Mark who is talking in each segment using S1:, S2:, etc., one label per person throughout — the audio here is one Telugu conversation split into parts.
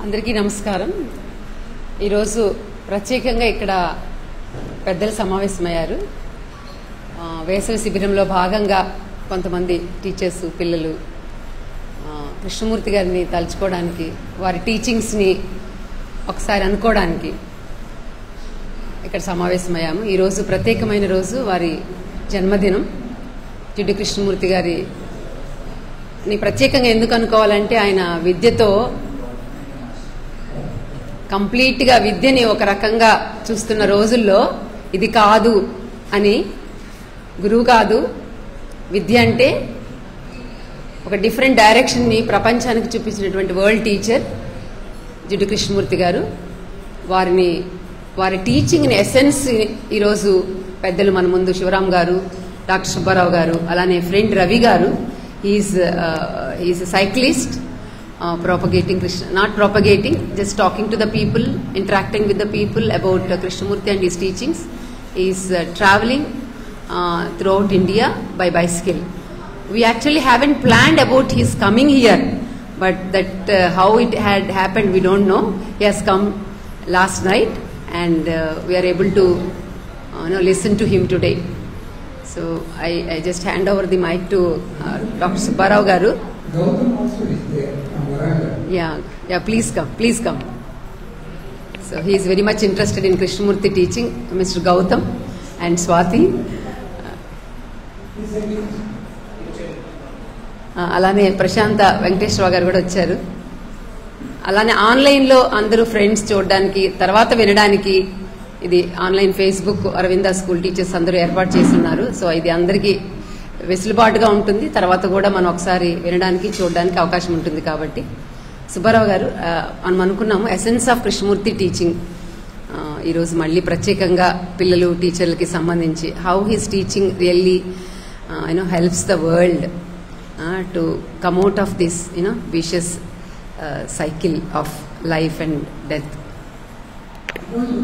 S1: అందరికీ నమస్కారం ఈరోజు ప్రత్యేకంగా ఇక్కడ పెద్దలు సమావేశమయ్యారు ఆ, వేసవి శిబిరంలో భాగంగా కొంతమంది టీచర్స్ పిల్లలు ఆ, కృష్ణమూర్తి గారిని తలుచుకోవడానికి వారి టీచింగ్స్ని ఒకసారి అనుకోవడానికి ఇక్కడ సమావేశమయ్యాము ఈరోజు ప్రత్యేకమైన రోజు వారి జన్మదినం జిడ్డు కృష్ణమూర్తి గారి ని ప్రత్యేకంగా ఎందుకు అనుకోవాలంటే ఆయన విద్యతో కంప్లీట్గా విద్యని ఒక రకంగా చూస్తున్న రోజుల్లో ఇది కాదు అని గురువు కాదు విద్య అంటే ఒక డిఫరెంట్ డైరెక్షన్ని ప్రపంచానికి చూపించినటువంటి వరల్డ్ టీచర్ జిడ్డు కృష్ణమూర్తి గారు వారిని వారి టీచింగ్ని ఎసెన్స్ ఈరోజు పెద్దలు మన ముందు శివరాం గారు డాక్టర్ సుబ్బారావు గారు అలానే friend Ravi garu is is cyclist propagating Krishna, not propagating, just talking to the people, interacting with the people about uh, Krishnamurti and his teachings. He is uh, traveling uh, throughout India by bicycle. We actually haven't planned about his coming here, but that uh, how it had happened, we don't know. He has come last night, and uh, we are able to uh, you know, listen to him today. So I, I just hand over the mic to uh, Dr. Subbarao Garu.
S2: Gautam also is there from Varangal.
S1: Yeah, yeah, please come, please come. So he is very much interested in Krishnamurti teaching, Mr. Gautam and Swati.
S2: He's a
S1: ఆ, అలానే ప్రశాంత వెంకటేశ్వర గారు కూడా వచ్చారు అలానే ఆన్లైన్లో అందరూ ఫ్రెండ్స్ చూడడానికి తర్వాత వినడానికి ఇది online Facebook Aravinda school teachers అందరూ ఏర్పాటు చేస్తున్నారు సో ఇది అందరికీ వెసులుబాటుగా ఉంటుంది తర్వాత కూడా మనం ఒకసారి వినడానికి చూడడానికి అవకాశం ఉంటుంది కాబట్టి సుబ్బారావు గారు ఆ, మనం అనుకున్నాము ఎసెన్స్ ఆఫ్ కృష్ణమూర్తి టీచింగ్ ఆ, ఈరోజు మళ్ళీ ప్రత్యేకంగా పిల్లలు టీచర్లకి సంబంధించి how his teaching really you know helps the world to come out of this you know vicious cycle of life and death
S2: ఈరోజు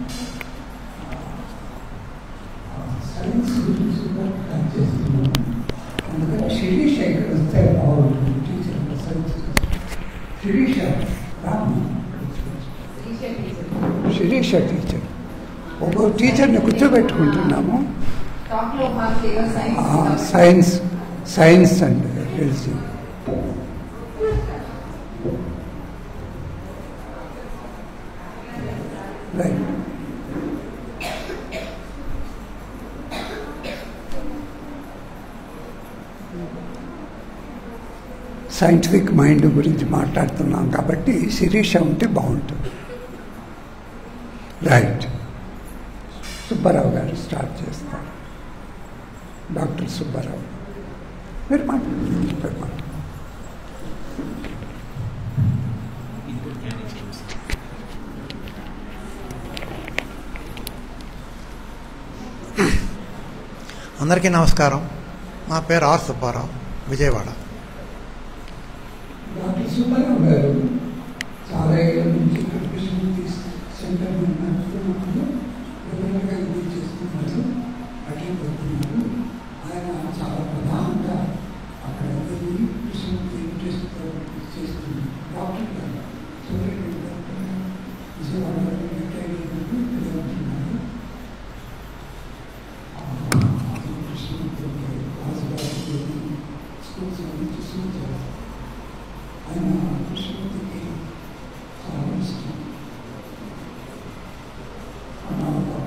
S2: సైన్స్ గురించి కూడా టచ్ చేస్తున్నాం అందుకని శిరీష ఇక్కడ వస్తే బాగుంటుంది teacher science Sirisha Ramu Sirisha teacher ఒక్కో టీచర్ని కూర్చోబెట్టుకుంటున్నాము ఆ, సైన్స్ సైన్స్ అండ్ తెలిసి రైట్ సైంటిఫిక్ మైండ్ గురించి మాట్లాడుతున్నాం కాబట్టి శిరీష ఉంటే బాగుంటుంది రైట్ సుబ్బారావు గారు స్టార్ట్ చేస్తారు డాక్టర్ సుబ్బారావు మీరు మాట్లాడండి మీరు మాట్లాడండి.
S3: అందరికీ నమస్కారం నా పేరు ఆర్ సుబ్బారావు విజయవాడ
S2: డాక్టర్ సుబ్బారావు గారు చాలా ఏళ్ళ నుంచి ఇక్కడ కృష్ణమూర్తి సెంటర్ నడుపుతున్నప్పుడు రెగ్యులర్గా ఇది చేస్తున్నారు అటెండ్ అవుతున్నారు ఆయన చాలా ప్రధానంగా అక్కడ వెళ్ళి కృష్ణమూర్తి ఇంట్రెస్ట్ చేస్తున్నారు డాక్టర్ గారు సూర్యరెడ్డి డాక్టర్ గారు విజయవాడలో రిటైర్ అయినప్పుడు ఇక్కడ ఉంటున్నారు ఆ, కృష్ణమూర్తి రాజుగారి స్కూల్స్ అన్ని చూస్తున్నారు ఆయన కృష్ణమూర్తికి చాలా ఇష్టం అన్నారు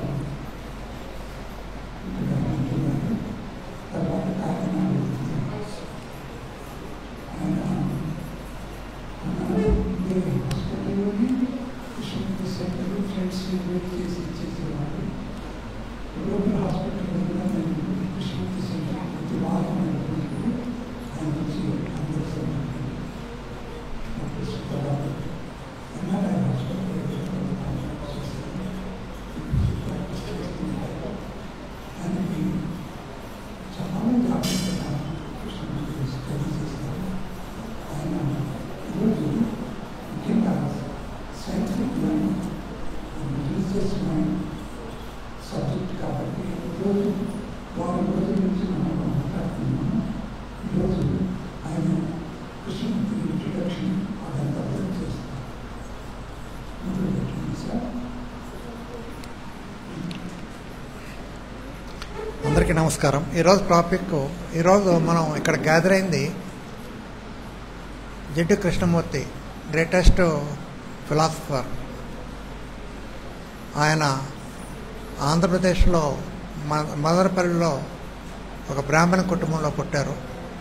S2: ఇక్కడ ఉంటున్నారు తర్వాత కాకినాడ వెళ్తున్నారు ఆయన అన్నారు "మీరు హాస్పిటల్లోని కృష్ణమూర్తి సెంటర్ ఫ్రెండ్స్ వెయిట్ చేసి ఇచ్చేసేవాడు లోపల హాస్పిటల్లో కూడా నేను కృష్ణమూర్తి సెంటర్ ప్రతి వారం వెళ్ళినప్పుడు ఆయన వచ్చి అందరితో మాట్లాడారు. డాక్టర్ సుబ్బారావు ఎన్ఆర్ఐ హాస్పిటల్లో కాంటాక్ట్ చేశారు. ప్రాక్టీస్ చేస్తున్నారు. ఆయనకి చాలా జాగ్రత్తగా కృష్ణమూర్తి స్టడీ చేస్తారు ఆయన ఈరోజు ముఖ్యంగా scientific mind religious mind subject కాబట్టి ఈరోజు వారం రోజుల నుంచి మనం మాట్లాడుతున్నాము ఈరోజు ఆయన కృష్ణమూర్తి ఇంట్రడక్షన్ అదంతా కూడా చేస్తారు
S3: అందరికీ నమస్కారం ఈరోజు టాపిక్ ఈరోజు మనం ఇక్కడ గ్యాదర్ అయింది జిడ్డు కృష్ణమూర్తి గ్రేటెస్ట్ ఫిలాసఫర్ ఆయన ఆంధ్రప్రదేశ్లో మ మదనపల్లిలో ఒక బ్రాహ్మణ కుటుంబంలో పుట్టారు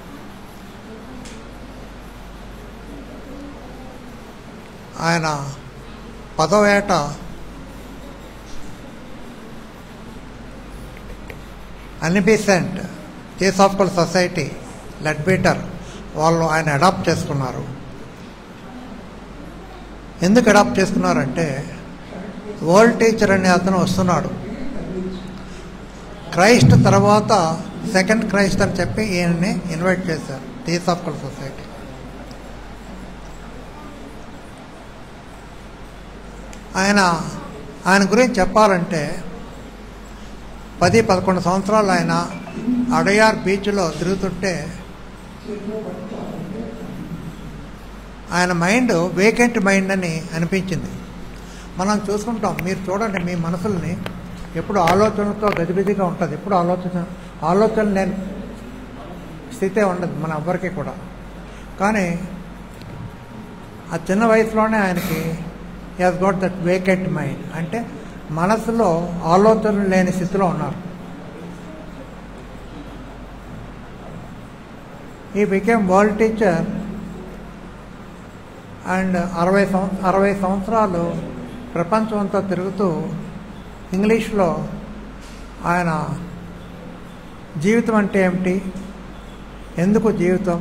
S3: ఆయన పదో ఏట అనిబిసెంట్ థియోసాఫికల్ సొసైటీ లెడ్బీటర్ వాళ్ళు ఆయన అడాప్ట్ చేసుకున్నారు ఎందుకు అడాప్ట్ చేసుకున్నారంటే వరల్డ్ టీచర్ అనే అతను వస్తున్నాడు క్రైస్ట్ తర్వాత సెకండ్ క్రైస్ట్ అని చెప్పి ఈయన్ని ఇన్వైట్ చేశారు థియోసాఫికల్ సొసైటీ ఆయన ఆయన గురించి చెప్పాలంటే పది పదకొండు సంవత్సరాలు ఆయన అడయార్ బీచ్లో తిరుగుతుంటే ఆయన మైండ్ వేకెంట్ మైండ్ అని అనిపించింది మనం చూసుకుంటాం మీరు చూడండి మీ మనసుల్ని ఎప్పుడు ఆలోచనలతో గజిబిజిగా ఉంటుంది ఎప్పుడు ఆలోచన ఆలోచన లేని స్థితే ఉండదు మన ఎవ్వరికి కూడా కానీ ఆ చిన్న వయసులోనే ఆయనకి has got that vacant mind అంటే మనసులో ఆలోచనలు లేని స్థితిలో ఉన్నారు he became world teacher and అరవై సంవ అరవై సంవత్సరాలు ప్రపంచం అంతా తిరుగుతూ ఇంగ్లీష్లో ఆయన జీవితం అంటే ఏమిటి ఎందుకు జీవితం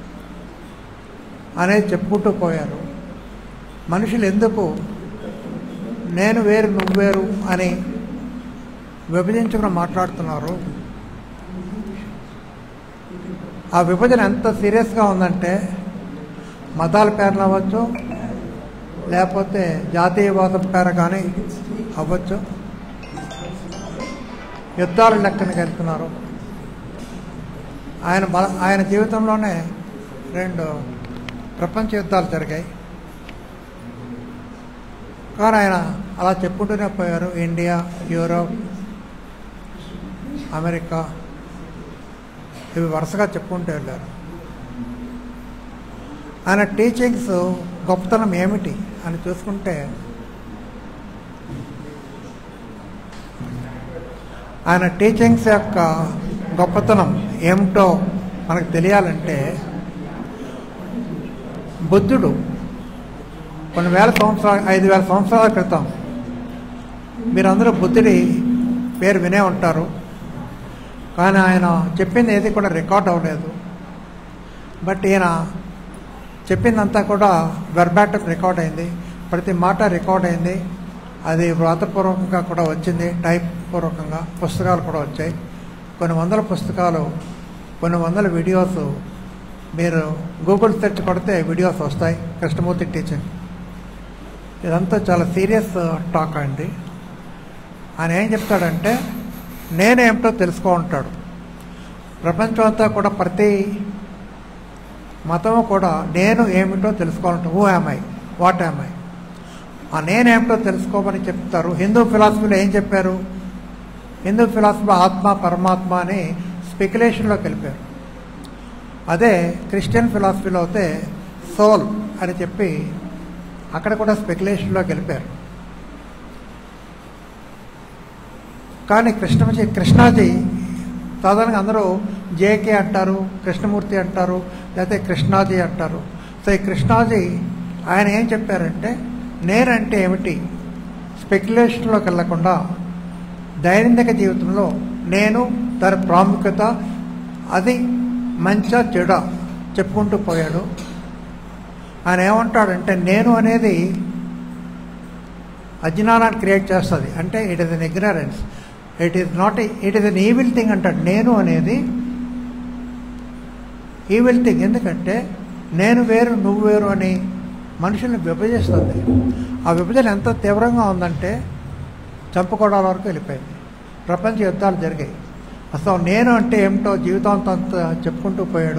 S3: అనేది చెప్పుకుంటూ పోయారు మనుషులు ఎందుకు నేను వేరు నువ్వు వేరు అని విభజించుకుని మాట్లాడుతున్నారు ఆ విభజన ఎంత సీరియస్గా ఉందంటే మతాల పేర్లు అవ్వచ్చు లేకపోతే జాతీయవాదం పేర కానీ అవ్వచ్చు యుద్ధాలు లెక్కనకి వెళ్తున్నారు ఆయన బల ఆయన జీవితంలోనే రెండు ప్రపంచ యుద్ధాలు జరిగాయి కానీ ఆయన అలా చెప్పుకుంటూనే పోయారు ఇండియా యూరోప్ అమెరికా ఇవి వరుసగా చెప్పుకుంటూ వెళ్ళారు ఆయన టీచింగ్స్ గొప్పతనం ఏమిటి అని చూసుకుంటే ఆయన టీచింగ్స్ యొక్క గొప్పతనం ఏమిటో మనకు తెలియాలంటే బుద్ధుడు కొన్ని వేల సంవత్సరాల ఐదు వేల సంవత్సరాల క్రితం మీరందరూ బుద్ధుడి పేరు వినే ఉంటారు కానీ ఆయన చెప్పింది ఏది కూడా రికార్డ్ అవ్వలేదు బట్ ఈయన చెప్పిందంతా కూడా వెర్బాటం రికార్డ్ అయింది ప్రతి మాట రికార్డ్ అయింది అది వ్రాతపూర్వకంగా కూడా వచ్చింది టైప్ పూర్వకంగా పుస్తకాలు కూడా వచ్చాయి కొన్ని వందల పుస్తకాలు కొన్ని వందల వీడియోస్ మీరు గూగుల్ సెర్చ్ కొడితే వీడియోస్ వస్తాయి కృష్ణమూర్తి టీచింగ్ ఇదంతా చాలా సీరియస్ టాక్ అండి ఆయన ఏం చెప్తాడంటే నేనేమిటో తెలుసుకో ఉంటాడు ప్రపంచం అంతా కూడా ప్రతి మతము కూడా నేను ఏమిటో తెలుసుకోవాలంటే హూ ఐ వాట్ ఐ ఆ నేనేమిటో తెలుసుకోమని చెప్తారు హిందూ ఫిలాసఫీలో ఏం చెప్పారు హిందూ ఫిలాసఫీ ఆత్మ పరమాత్మ అని స్పెక్యులేషన్లోకి వెళ్ళిపోయారు అదే క్రిస్టియన్ ఫిలాసఫీలో అయితే సోల్ అని చెప్పి అక్కడ కూడా స్పెక్యులేషన్లోకి వెళ్ళిపోయారు కానీ కృష్ణజీ కృష్ణాజీ సాధారణంగా అందరూ జేకే అంటారు కృష్ణమూర్తి అంటారు లేకపోతే కృష్ణాజీ అంటారు సో ఈ కృష్ణాజీ ఆయన ఏం చెప్పారంటే నేనంటే ఏమిటి స్పెక్యులేషన్లోకి వెళ్లకుండా దైనందిక జీవితంలో నేను దాని ప్రాముఖ్యత అది మంచా చెడ చెప్పుకుంటూ పోయాడు ఆయన ఏమంటాడంటే నేను అనేది అజ్ఞానాన్ని క్రియేట్ చేస్తుంది అంటే it is an ignorance it is not it is an evil thing అంటాడు నేను అనేది ఈవిల్ థింగ్ ఎందుకంటే నేను వేరు నువ్వు వేరు అని మనుషుల్ని విభజిస్తుంది ఆ విభజన ఎంత తీవ్రంగా ఉందంటే చంపుకోవడాల వరకు వెళ్ళిపోయింది ప్రపంచ యుద్ధాలు జరిగాయి అసలు నేను అంటే ఏమిటో జీవితాంతం అంతా చెప్పుకుంటూ పోయాడు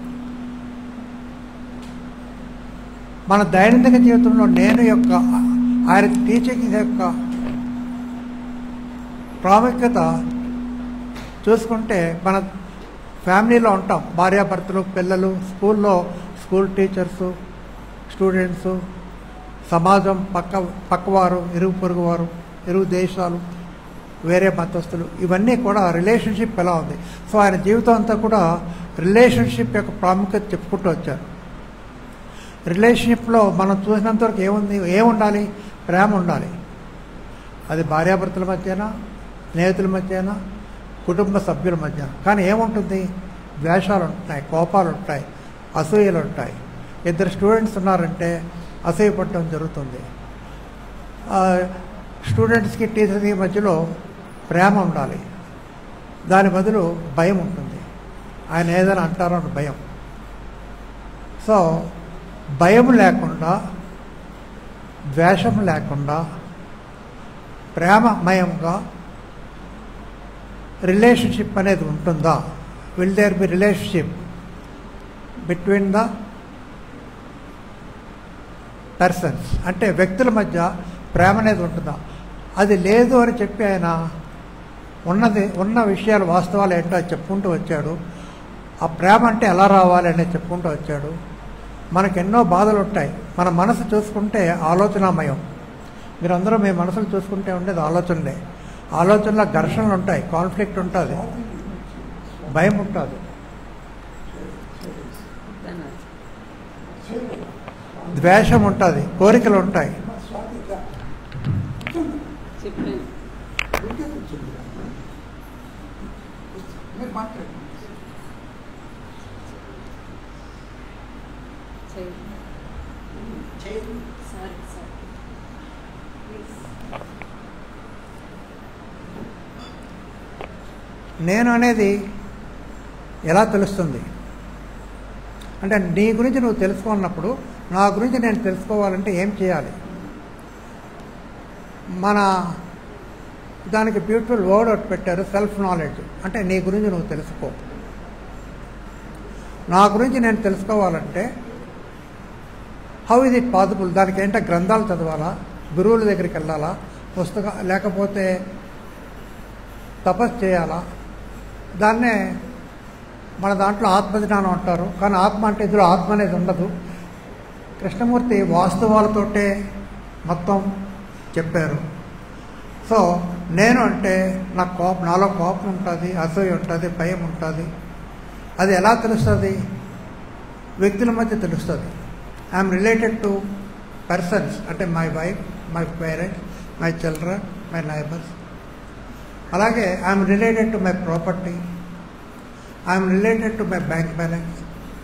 S3: మన దైనందిక జీవితంలో నేను యొక్క ఆయన టీచింగ్ యొక్క ప్రాముఖ్యత చూసుకుంటే మన ఫ్యామిలీలో ఉంటాం భార్యాభర్తలు పిల్లలు స్కూల్లో స్కూల్ టీచర్సు స్టూడెంట్సు సమాజం పక్క పక్కవారు ఇరుగు పొరుగు వారు ఇరుగు దేశాలు వేరే మతస్థులు ఇవన్నీ కూడా రిలేషన్షిప్ ఎలా ఉంది సో ఆయన జీవితం అంతా కూడా రిలేషన్షిప్ యొక్క ప్రాముఖ్యత చెప్పుకుంటూ వచ్చారు రిలేషన్షిప్లో మనం చూసినంతవరకు ఏముంది ఏముండాలి ప్రేమ ఉండాలి అది భార్యాభర్తల మధ్యన స్నేహితుల మధ్యన కుటుంబ సభ్యుల మధ్య కానీ ఏముంటుంది ద్వేషాలు ఉంటాయి కోపాలు ఉంటాయి అసూయలు ఉంటాయి ఇద్దరు స్టూడెంట్స్ ఉన్నారంటే అసూయ పడటం జరుగుతుంది ఆ, స్టూడెంట్స్కి టీచర్స్కి మధ్యలో ప్రేమ ఉండాలి దాని బదులు భయం ఉంటుంది ఆయన ఏదైనా అంటారో అని భయం సో భయం లేకుండా ద్వేషం లేకుండా ప్రేమమయంగా రిలేషన్షిప్ అనేది ఉంటుందా will there be relationship between the persons అంటే వ్యక్తుల మధ్య ప్రేమ అనేది ఉంటుందా అది లేదు అని చెప్పి ఆయన ఉన్నది ఉన్న విషయాలు వాస్తవాలు ఏంటో అది చెప్పుకుంటూ వచ్చాడు ఆ ప్రేమ అంటే ఎలా రావాలి అనేది చెప్పుకుంటూ వచ్చాడు మనకు ఎన్నో బాధలు ఉంటాయి మన మనసు చూసుకుంటే ఆలోచనామయం మీరందరూ మీ మనసులు చూసుకుంటే ఉండేది ఆలోచనలే ఆలోచనలో ఘర్షణలు ఉంటాయి కాన్ఫ్లిక్ట్ ఉంటుంది భయం ఉంటుంది ద్వేషం ఉంటుంది కోరికలు ఉంటాయి
S2: స్వాతి రా.
S1: చెప్పాను
S2: ఊరికే కూర్చోండి. మీరు మాట్లాడండి చేయండి
S3: నేను అనేది ఎలా తెలుస్తుంది అంటే నీ గురించి నువ్వు తెలుసుకున్నప్పుడు నా గురించి నేను తెలుసుకోవాలంటే ఏం చేయాలి మన దానికి బ్యూటిఫుల్ వర్డ్ ఒకటి పెట్టారు సెల్ఫ్ నాలెడ్జ్ అంటే నీ గురించి నువ్వు తెలుసుకో నా గురించి నేను తెలుసుకోవాలంటే హౌ ఇస్ ఇట్ పాసిబుల్ దానికి ఏంటో గ్రంథాలు చదవాలా గురువుల దగ్గరికి వెళ్ళాలా పుస్తక లేకపోతే తపస్సు చేయాలా దాన్నే మన దాంట్లో ఆత్మజ్ఞానం అంటారు కానీ ఆత్మ అంటే ఇందులో ఆత్మ అనేది ఉండదు కృష్ణమూర్తి వాస్తవాలతోటే మొత్తం చెప్పారు సో నేను అంటే నా కోపం నాలో కోపం ఉంటుంది అసూయ ఉంటుంది భయం ఉంటుంది అది ఎలా తెలుస్తుంది వ్యక్తుల మధ్య తెలుస్తుంది ఐఎమ్ రిలేటెడ్ టు పర్సన్స్ అంటే my wife my parents my children my neighbours అలాగే I'm related to my property I'm related to my bank balance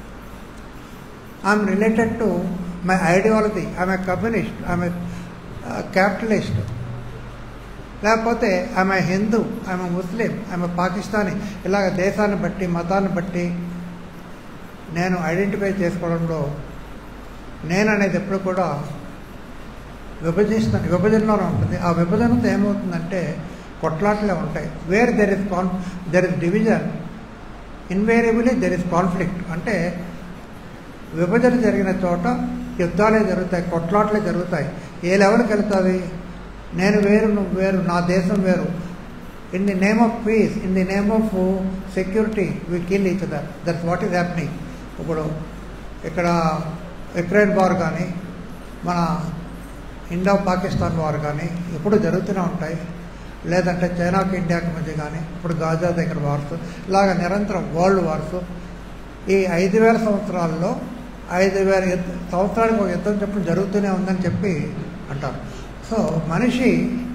S3: I'm related to my ideology I'm a communist I'm a capitalist లేకపోతే ఆమె హిందూ ఆమె ముస్లిం ఆమె పాకిస్తానీ ఇలాగ దేశాన్ని బట్టి మతాన్ని బట్టి నేను ఐడెంటిఫై చేసుకోవడంలో నేను అనేది ఎప్పుడు కూడా విభజిస్తాను విభజనలోనే ఉంటుంది ఆ విభజనతో ఏమవుతుందంటే కొట్లాటలే ఉంటాయి where there is con there is division invariably there is conflict అంటే విభజన జరిగిన చోట యుద్ధాలే జరుగుతాయి కొట్లాటలే జరుగుతాయి ఏ లెవెల్కి వెళ్తుంది నేను వేరు నువ్వు వేరు నా దేశం వేరు in the name of peace in the name of security we kill each other that's what is happening ఇప్పుడు ఇక్కడ యుక్రెయిన్ వార్ కానీ మన ఇండో పాకిస్తాన్ వార్ కానీ ఎప్పుడు జరుగుతూనే ఉంటాయి లేదంటే చైనాకి ఇండియాకి మధ్య కానీ ఇప్పుడు గాజా దగ్గర వార్స్ ఇలాగ నిరంతరం వరల్డ్ వార్స్ ఈ ఐదు వేల సంవత్సరాల్లో ఐదు వేల యుద్ధ- సంవత్సరానికి ఒక యుద్ధం చెప్పిన జరుగుతూనే ఉందని చెప్పి అంటారు సో మనిషి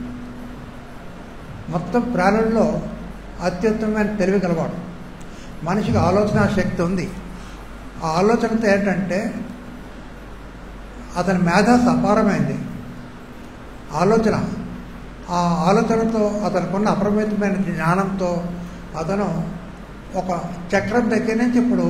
S3: మొత్తం ప్రాణుల్లో అత్యుత్తమమైన తెలివి గలవాడు మనిషికి ఆలోచన శక్తి ఉంది ఆ ఆలోచనతో ఏంటంటే అతని మేధస్సు అపారమైంది ఆలోచన ఆ ఆలోచనతో అతనుకున్న అపరిమితమైన జ్ఞానంతో అతను ఒక చక్రం దగ్గర నుంచి ఇప్పుడు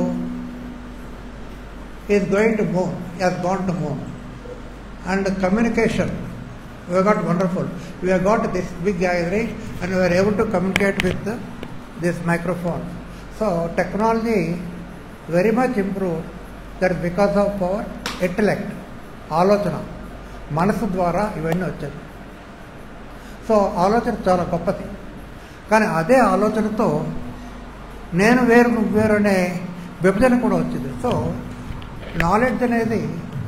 S3: is going to move as gone to move and communication we got wonderful. We have got this big gathering and we are able to communicate with the, this microphone. So technology very much improved. That is because of our intellect, ఆలోచన మనసు ద్వారా ఇవన్నీ వచ్చాయి సో ఆలోచన చాలా గొప్పది కానీ అదే ఆలోచనతో నేను వేరు నువ్వు వేరు అనే విభజన కూడా వచ్చింది సో నాలెడ్జ్ అనేది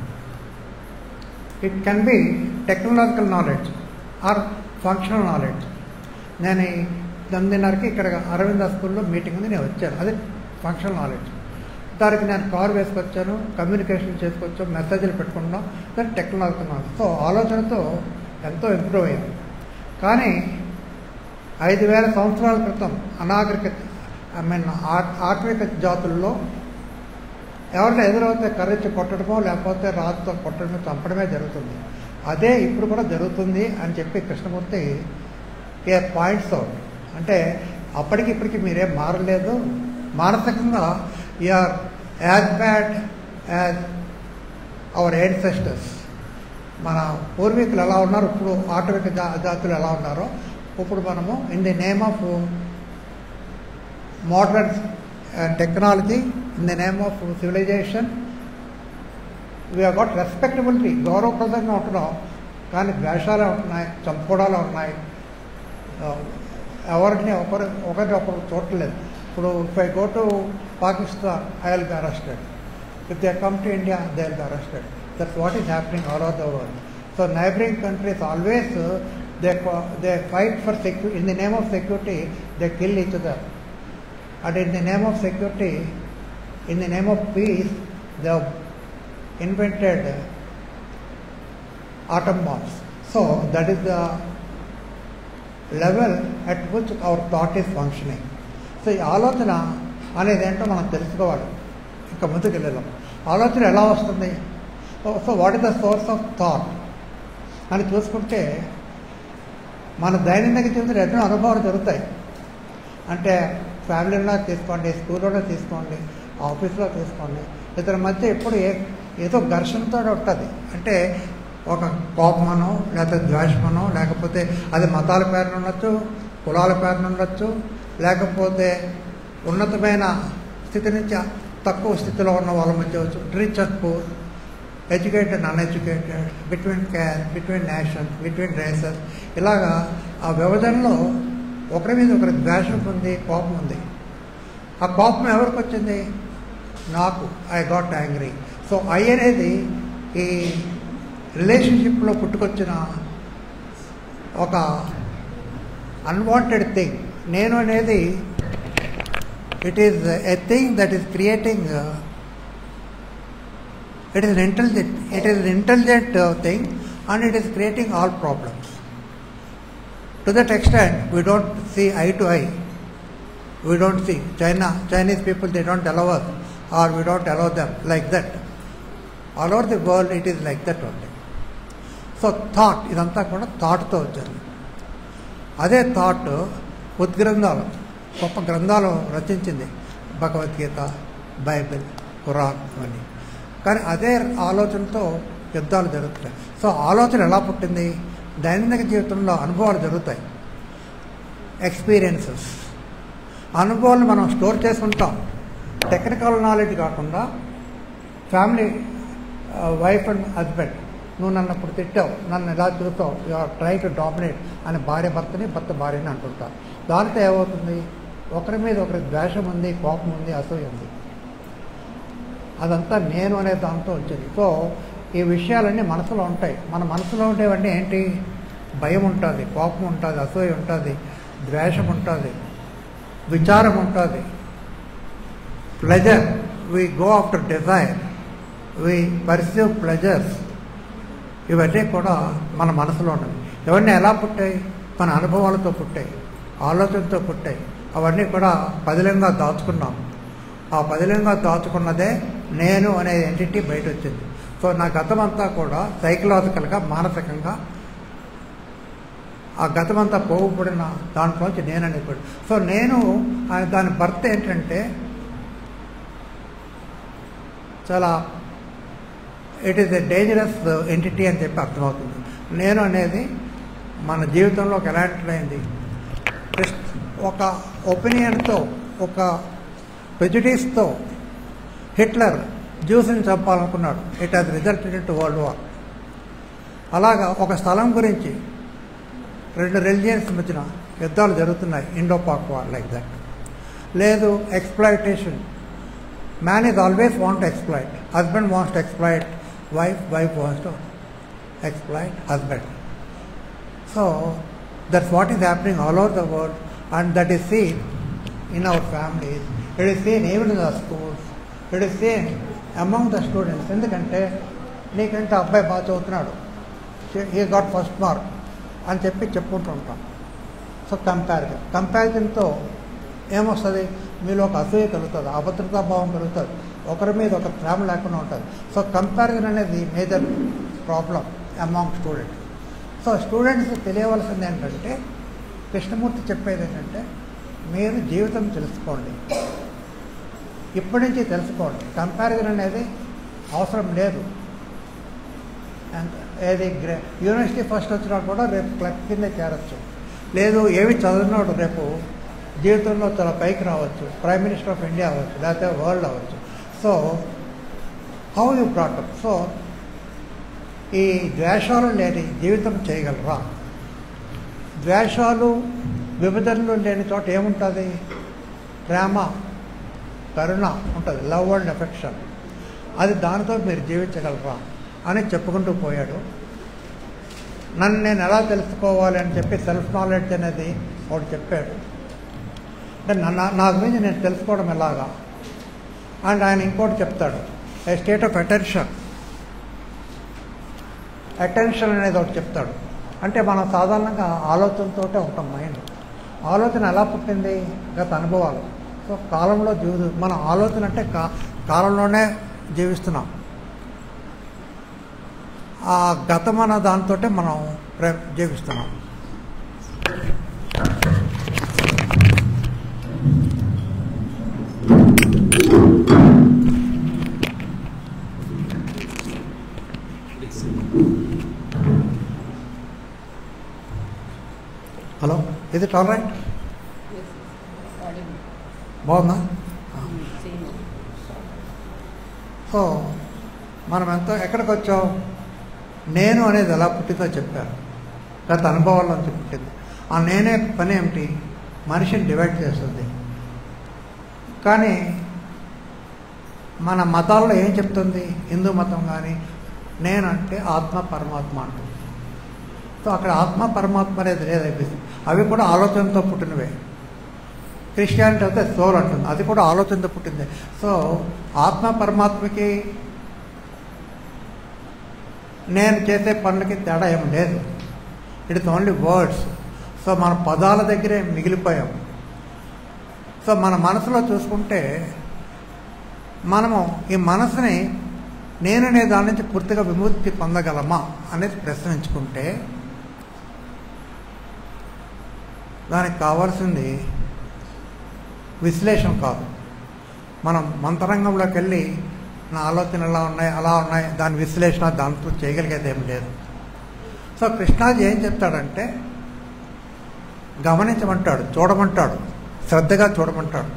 S3: it can be technological knowledge or functional knowledge నేను ఈ తొమ్మిదిన్నరకి ఇక్కడ అరవింద స్కూల్లో మీటింగ్ ఉంది నేను వచ్చాను అది ఫంక్షనల్ నాలెడ్జ్ దానికి నేను కార్ వేసుకొచ్చాను కమ్యూనికేషన్ చేసుకొచ్చాను మెసేజ్లు పెట్టుకున్నాం దాన్ని టెక్నాలజికల్ నాలెడ్జ్ సో ఆలోచనతో ఎంతో ఇంప్రూవ్ అయ్యాం కానీ ఐదు వేల సంవత్సరాల క్రితం అనాగరిక ఐ మీన్ ఆత్మిక జాతుల్లో ఎవరిని ఎదురవుతే కర్రెచ్చి కొట్టడమో లేకపోతే రాజుతో కొట్టడమో చంపడమే జరుగుతుంది అదే ఇప్పుడు కూడా జరుగుతుంది అని చెప్పి కృష్ణమూర్తి ఏ పాయింట్స్ అవుట్ అంటే అప్పటికి ఇప్పటికి మీరేం మారలేదు మానసికంగా you're as bad as our ancestors మన పూర్వీకులు ఎలా ఉన్నారు ఇప్పుడు ఆటవిక జా జాతులు ఎలా ఉన్నారో ఇప్పుడు మనము in the name of modern technology in the name of civilization we got respectability గౌరవప్రదంగా ఉంటున్నాం కానీ ద్వేషాలే ఉంటున్నాయి చంపుకోవడాలే ఉన్నాయి ఎవరిని ఒకరు ఒకరిని ఒకరు చూడలేదు ఇప్పుడు if I go to Pakistan I will be arrested if they come to India they will be arrested that's what is happening all over the world so neighbouring countries always they they fight for secu in the name of security they kill each other and in the name of security, in the name of peace, they have invented atom bombs. So that is the level at which our thought is functioning. So ఈ ఆలోచన అనేది ఏంటో మనం తెలుసుకోవాలి ఇంకా ముందుకు వెళ్ళాం ఆలోచన ఎలా వస్తుంది so what is the source of thought అని చూసుకుంటే మన దైనందిక జీవితంలో ఎన్నో అనుభవాలు జరుగుతాయి అంటే ఫ్యామిలీలో తీసుకోండి స్కూల్లో తీసుకోండి ఆఫీస్లో తీసుకోండి ఇతర మధ్య ఎప్పుడు ఏ ఏదో ఘర్షణతో ఉంటుంది అంటే ఒక కోపమనో లేకపోతే ద్వేషమనో లేకపోతే అది మతాల పేరున ఉండొచ్చు కులాల పేరున ఉండొచ్చు లేకపోతే ఉన్నతమైన స్థితి నుంచి తక్కువ స్థితిలో ఉన్న వాళ్ళ మధ్య వచ్చు rich and poor educated uneducated between caste between nations between races ఇలాగా ఆ విభజనలో ఒకరి మీద ఒకరి ద్వేషం ఉంది కోపం ఉంది ఆ కోపం ఎవరికి వచ్చింది నాకు I got angry so I అనేది ఈ రిలేషన్షిప్లో పుట్టుకొచ్చిన ఒక అన్వాంటెడ్ థింగ్ నేను అనేది it is a thing that is creating it is intelligent it is intelligent thing and it is creating all problems to that extent we don't see eye to eye we don't see china chinese people they don't allow us or we don't allow them like that all over the world it is like that only so thought ఇదంతా కూడా థాట్తో వచ్చారు అదే థాట్ ఉద్గ్రంథాలు గొప్ప గ్రంథాలు రచించింది భగవద్గీత బైబిల్ ఖురాన్ అని కానీ అదే ఆలోచనతో యుద్ధాలు జరుగుతున్నాయి సో ఆలోచన ఎలా పుట్టింది దైనందిక జీవితంలో అనుభవాలు జరుగుతాయి ఎక్స్పీరియన్సెస్ అనుభవాలు మనం స్టోర్ చేసుకుంటాం టెక్నికల్ నాలెడ్జ్ కాకుండా ఫ్యామిలీ వైఫ్ అండ్ హస్బెండ్ నువ్వు నన్ను ఇప్పుడు తిట్టావు నన్ను ఎలా చూస్తావు you are try to dominate అని భార్య భర్తని భర్త భార్యని అంటుంటారు దానితో ఏమవుతుంది ఒకరి మీద ఒకరి ద్వేషం ఉంది కోపం ఉంది అసూయ ఉంది అదంతా నేను అనే దాంతో వచ్చింది సో ఈ విషయాలన్నీ మనసులో ఉంటాయి మన మనసులో ఉండేవన్నీ ఏంటి భయం ఉంటుంది కోపం ఉంటుంది అసూయ ఉంటుంది ద్వేషం ఉంటుంది విచారం ఉంటుంది pleasure we go after desire we perceive pleasures ఇవన్నీ కూడా మన మనసులో ఉన్నవి ఇవన్నీ ఎలా పుట్టాయి మన అనుభవాలతో పుట్టాయి ఆలోచనతో పుట్టాయి అవన్నీ కూడా పదిలంగా దాచుకున్నాం ఆ పదిలంగా దాచుకున్నదే నేను అనే ఎంటిటీ బయట వచ్చింది సో నా గతమంతా కూడా సైకలాజికల్గా మానసికంగా ఆ గతమంతా పోగుపడిన దాంట్లోంచి నేను అనేప్పుడు సో నేను ఆ- దాని భర్త ఏంటంటే చాలా it is a dangerous entity అని చెప్పి అర్థమవుతుంది నేను అనేది మన జీవితంలోకి ఎలా ఎంటర్ అయింది జస్ట్ ఒక ఒపీనియన్తో ఒక ప్రెజుడీస్తో హిట్లర్ జ్యూస్ని చంపాలనుకున్నాడు it has resulted in to world war అలాగా ఒక స్థలం గురించి రెండు రిలిజియన్స్ మధ్యన యుద్ధాలు జరుగుతున్నాయి Indo Pak war like that లేదు exploitation man is always want exploit husband wants to exploit wife wife wants to exploit husband so that's what is happening all over the world and that is seen in our families it is seen even in the schools it is seen among the students ఎందుకంటే నీకంటే అబ్బాయి బాగా చదువుతున్నాడు హీ గాట్ ఫస్ట్ మార్క్ అని చెప్పి చెప్పుకుంటూ ఉంటాం సో కంపారిజన్ కంపారిజన్తో ఏమొస్తుంది మీలో ఒక అసూయ కలుగుతుంది అభద్రతా భావం కలుగుతుంది ఒకరి మీద ఒక ప్రేమ లేకుండా ఉంటుంది సో కంపారిజన్ అనేది major problem among students so students తెలియవలసింది ఏంటంటే కృష్ణమూర్తి చెప్పేది ఏంటంటే మీరు జీవితం తెలుసుకోండి ఇప్పటి నుంచి తెలుసుకోండి కంపారిజన్ అనేది అవసరం లేదు అండ్ ఏది గ్రే యూనివర్సిటీ ఫస్ట్ వచ్చినా కూడా రేపు క్లబ్ కింద చేరచ్చు లేదు ఏమి చదివినాడు రేపు జీవితంలో చాలా పైకి రావచ్చు ప్రైమ్ మినిస్టర్ ఆఫ్ ఇండియా అవ్వచ్చు లేకపోతే వరల్డ్ అవ్వచ్చు so how you brought up so ఈ ద్వేషాలు లేని జీవితం చేయగలరా ద్వేషాలు విభజనలు లేని చోట ఏముంటుంది ప్రేమ కరుణ ఉంటుంది లవ్ అండ్ ఎఫెక్షన్ అది దానితో మీరు జీవించగలరా అని చెప్పుకుంటూ పోయాడు నన్ను నేను ఎలా తెలుసుకోవాలి అని చెప్పి సెల్ఫ్ నాలెడ్జ్ అనేది ఒకటి చెప్పాడు అంటే నా నా గురించి నేను తెలుసుకోవడం ఎలాగా అండ్ ఆయన ఇంకోటి చెప్తాడు a state of attention attention అనేది ఒకటి చెప్తాడు అంటే మనం సాధారణంగా ఆలోచనతోటే ఉంటాం మైండ్ ఆలోచన ఎలా పుట్టింది గత అనుభవాలు సో కాలంలో జీవి మన ఆలోచన అంటే కా కాలంలోనే జీవిస్తున్నాం ఆ గతం అన్న దాంతో మనం ప్రే జీవిస్తున్నాం హలో ఇది ఆల్ రైట్ బాగుందా సో మనం ఎంత ఎక్కడికి వచ్చాం నేను అనేది ఎలా పుట్టిందో చెప్పారు గత అనుభవాల నుంచి పుట్టింది ఆ నేనే పని ఏమిటి మనిషిని డివైడ్ చేస్తుంది కానీ మన మతాల్లో ఏం చెప్తుంది హిందూ మతం కానీ నేనంటే ఆత్మ పరమాత్మ అంటుంది సో అక్కడ ఆత్మ పరమాత్మ అనేది లేదైపోయింది అవి కూడా ఆలోచనతో పుట్టినవే క్రిస్టియానిటీ అయితే సోల్ అంటుంది అది కూడా ఆలోచనతో పుట్టింది సో ఆత్మ పరమాత్మకి నేను చేసే పనులకి తేడా ఏం లేదు ఇట్స్ ఓన్లీ వర్డ్స్ సో మన పదాల దగ్గరే మిగిలిపోయాం సో మన మనసులో చూసుకుంటే మనము ఈ మనసుని నేననే దాని నుంచి పూర్తిగా విముక్తి పొందగలమా అనేది ప్రశ్నించుకుంటే దానికి కావాల్సింది విశ్లేషణ కాదు మనం మంతరంగంలోకి వెళ్ళి నా ఆలోచనలు ఎలా ఉన్నాయి అలా ఉన్నాయి దాని విశ్లేషణ దాంతో చేయగలిగేది ఏం లేదు సో కృష్ణాజీ ఏం చెప్తాడంటే గమనించమంటాడు చూడమంటాడు శ్రద్ధగా చూడమంటాడు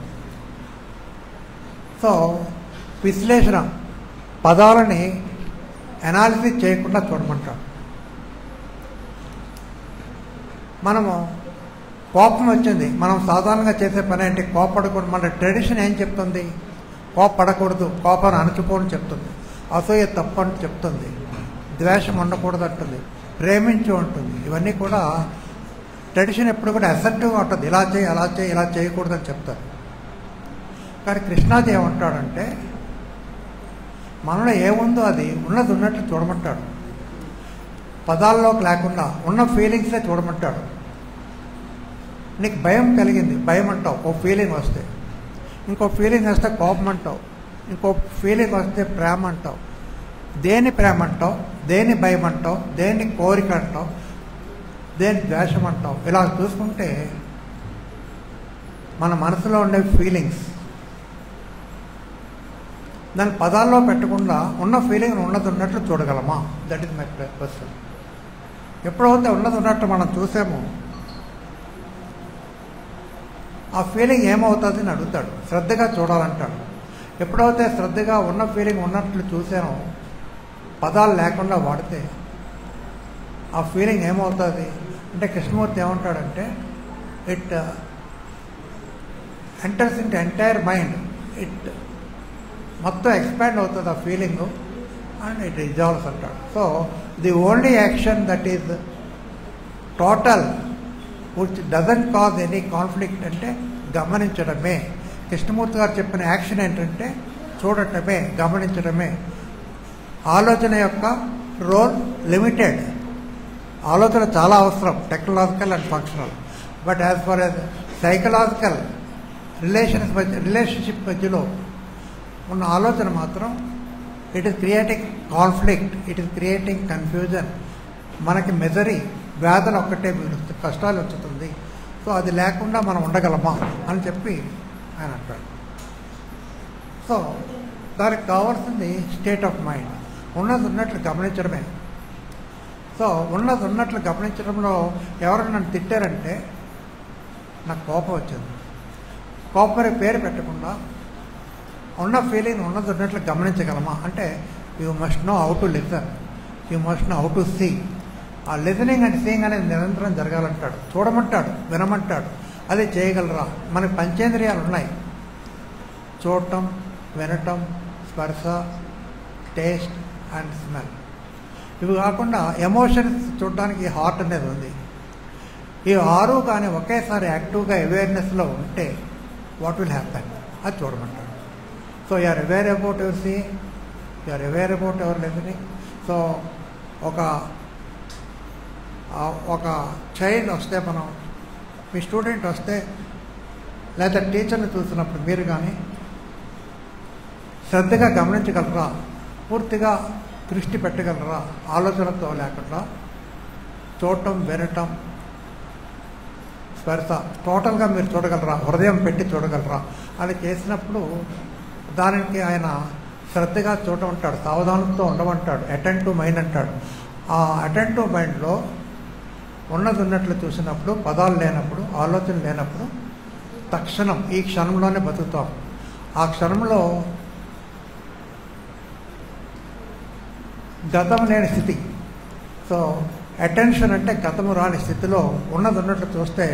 S3: సో విశ్లేషణ పదాలని అనాలిసిస్ చేయకుండా చూడమంటాడు మనము కోపం వచ్చింది మనం సాధారణంగా చేసే పని ఏంటి కోపడకూడదు మన ట్రెడిషన్ ఏం చెప్తుంది కోపడకూడదు కోపాన్ని అణచుకోని చెప్తుంది అసూయ తప్పు అని చెప్తుంది ద్వేషం ఉండకూడదు అంటుంది ప్రేమించు ఉంటుంది ఇవన్నీ కూడా ట్రెడిషన్ ఎప్పుడు కూడా అసెప్టివ్గా ఉంటుంది ఇలా చేయి అలా చేయి ఇలా చేయకూడదని చెప్తారు కానీ కృష్ణాజీ ఏమంటాడంటే మనలో ఏముందో అది ఉన్నది ఉన్నట్లు చూడమంటాడు పదాల్లోకి లేకుండా ఉన్న ఫీలింగ్సే చూడమంటాడు నీకు భయం కలిగింది భయం అంటావు ఓ ఫీలింగ్ వస్తే ఇంకో ఫీలింగ్ వస్తే కోపం అంటావు ఇంకో ఫీలింగ్ వస్తే ప్రేమ అంటావు దేని ప్రేమ అంటావు దేని భయం అంటావు దేని కోరిక అంటావు దేని ద్వేషం అంటావు ఇలా చూసుకుంటే మన మనసులో ఉండే ఫీలింగ్స్ దాని పదాల్లో పెట్టకుండా ఉన్న ఫీలింగ్ ఉన్నది ఉన్నట్లు చూడగలమా దట్ ఈస్ మై క్వశ్చన్ ఎప్పుడైతే ఉన్నది ఉన్నట్టు మనం చూసామో ఆ ఫీలింగ్ ఏమవుతుంది అని అడుగుతాడు శ్రద్ధగా చూడాలంటాడు ఎప్పుడైతే శ్రద్ధగా ఉన్న ఫీలింగ్ ఉన్నట్లు చూసానో పదాలు లేకుండా వాడితే ఆ ఫీలింగ్ ఏమవుతుంది అంటే కృష్ణమూర్తి ఏమంటాడంటే it enters in entire mind it మొత్తం ఎక్స్పాండ్ అవుతుంది ఆ ఫీలింగ్ అండ్ ఇట్ రిజాల్వ్స్ అంటాడు so the only action that is total which doesn't cause any conflict అంటే గమనించడమే కృష్ణమూర్తి గారు చెప్పిన యాక్షన్ ఏంటంటే చూడటమే గమనించడమే ఆలోచన యొక్క రోల్ లిమిటెడ్ ఆలోచన చాలా అవసరం technological and functional but as far as psychological relations మధ్య రిలేషన్షిప్ మధ్యలో ఉన్న ఆలోచన మాత్రం it is creating conflict it is creating confusion మనకి మెజరీ వ్యాధులు ఒక్కటే మిగులుస్తుంది కష్టాలు వచ్చుతుంది సో అది లేకుండా మనం ఉండగలమా అని చెప్పి ఆయన అంటాడు సో దానికి కావాల్సింది స్టేట్ ఆఫ్ మైండ్ ఉన్నది ఉన్నట్లు గమనించడమే సో ఉన్నది ఉన్నట్లు గమనించడంలో ఎవరైనా నన్ను తిట్టారంటే నాకు కోపం వచ్చింది కోపం అనే పేరు పెట్టకుండా ఉన్న ఫీలింగ్ ఉన్నది ఉన్నట్లు గమనించగలమా అంటే you must know how to listen you must know how to see ఆ లిసనింగ్ అండ్ సీయింగ్ అనేది నిరంతరం జరగాలంటాడు చూడమంటాడు వినమంటాడు అది చేయగలరా మనకి పంచేంద్రియాలు ఉన్నాయి చూడటం వినటం స్పర్శ టేస్ట్ అండ్ స్మెల్ ఇవి కాకుండా ఎమోషన్స్ చూడడానికి హార్ట్ అనేది ఉంది ఈ ఆరు కానీ ఒకేసారి యాక్టివ్గా అవేర్నెస్లో ఉంటే వాట్ విల్ హ్యాపన్ అది చూడమంటాడు so you're aware about your see you're aware about ever listening so ఒక ఆ ఒక చైల్డ్ వస్తే మనం మీ స్టూడెంట్ వస్తే లేదా టీచర్ని చూసినప్పుడు మీరు కానీ శ్రద్ధగా గమనించగలరా పూర్తిగా దృష్టి పెట్టగలరా ఆలోచనతో లేకుండా చూడటం వినటం స్పర్శ టోటల్గా మీరు చూడగలరా హృదయం పెట్టి చూడగలరా అని చేసినప్పుడు దానికి ఆయన శ్రద్ధగా చూడమంటాడు సావధానంతో ఉండమంటాడు అటెండ్ టు మైండ్ అంటాడు ఆ అటెండ్ టు మైండ్లో ఉన్నది ఉన్నట్లు చూసినప్పుడు పదాలు లేనప్పుడు ఆలోచన లేనప్పుడు తక్షణం ఈ క్షణంలోనే బతుకుతాం ఆ క్షణంలో గతం లేని స్థితి సో అటెన్షన్ అంటే గతము రాని స్థితిలో ఉన్నది ఉన్నట్లు చూస్తే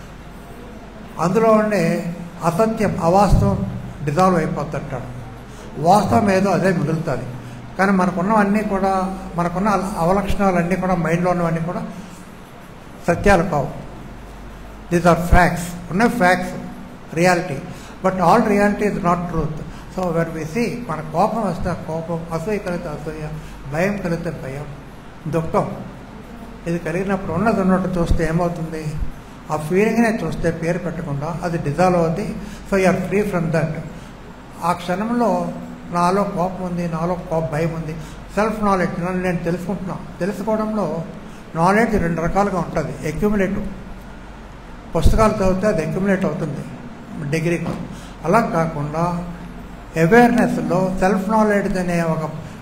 S3: అందులో ఉండే అసత్యం అవాస్తవం డిజాల్వ్ అయిపోతుంటాడు వాస్తవం ఏదో అదే మిగులుతుంది కానీ మనకున్నవన్నీ కూడా మనకున్న అవలక్షణాలన్నీ కూడా మైండ్లో ఉన్నవన్నీ కూడా సత్యాలు కావు దీస్ ఆర్ ఫ్యాక్ట్స్ ఉన్న facts reality but all reality is not truth so when we see మన కోపం వస్తే కోపం అసూయ కలిగితే అసూయ భయం కలిగితే భయం దుఃఖం ఇది కలిగినప్పుడు ఉన్నది ఉన్నట్టు చూస్తే ఏమవుతుంది ఆ ఫీలింగ్నే చూస్తే పేరు పెట్టకుండా అది డిజాల్వ్ అవుతుంది so you're free from that ఆ క్షణంలో నాలో కోపం ఉంది నాలో కోప భయం ఉంది సెల్ఫ్ నాలెడ్జ్ నన్ను నేను తెలుసుకుంటున్నా తెలుసుకోవడంలో నాలెడ్జ్ రెండు రకాలుగా ఉంటుంది అక్యుములేటివ్ పుస్తకాలు చదివితే అది అక్యుములేట్ అవుతుంది డిగ్రీకి అలా కాకుండా అవేర్నెస్లో సెల్ఫ్ నాలెడ్జ్ అనే ఒక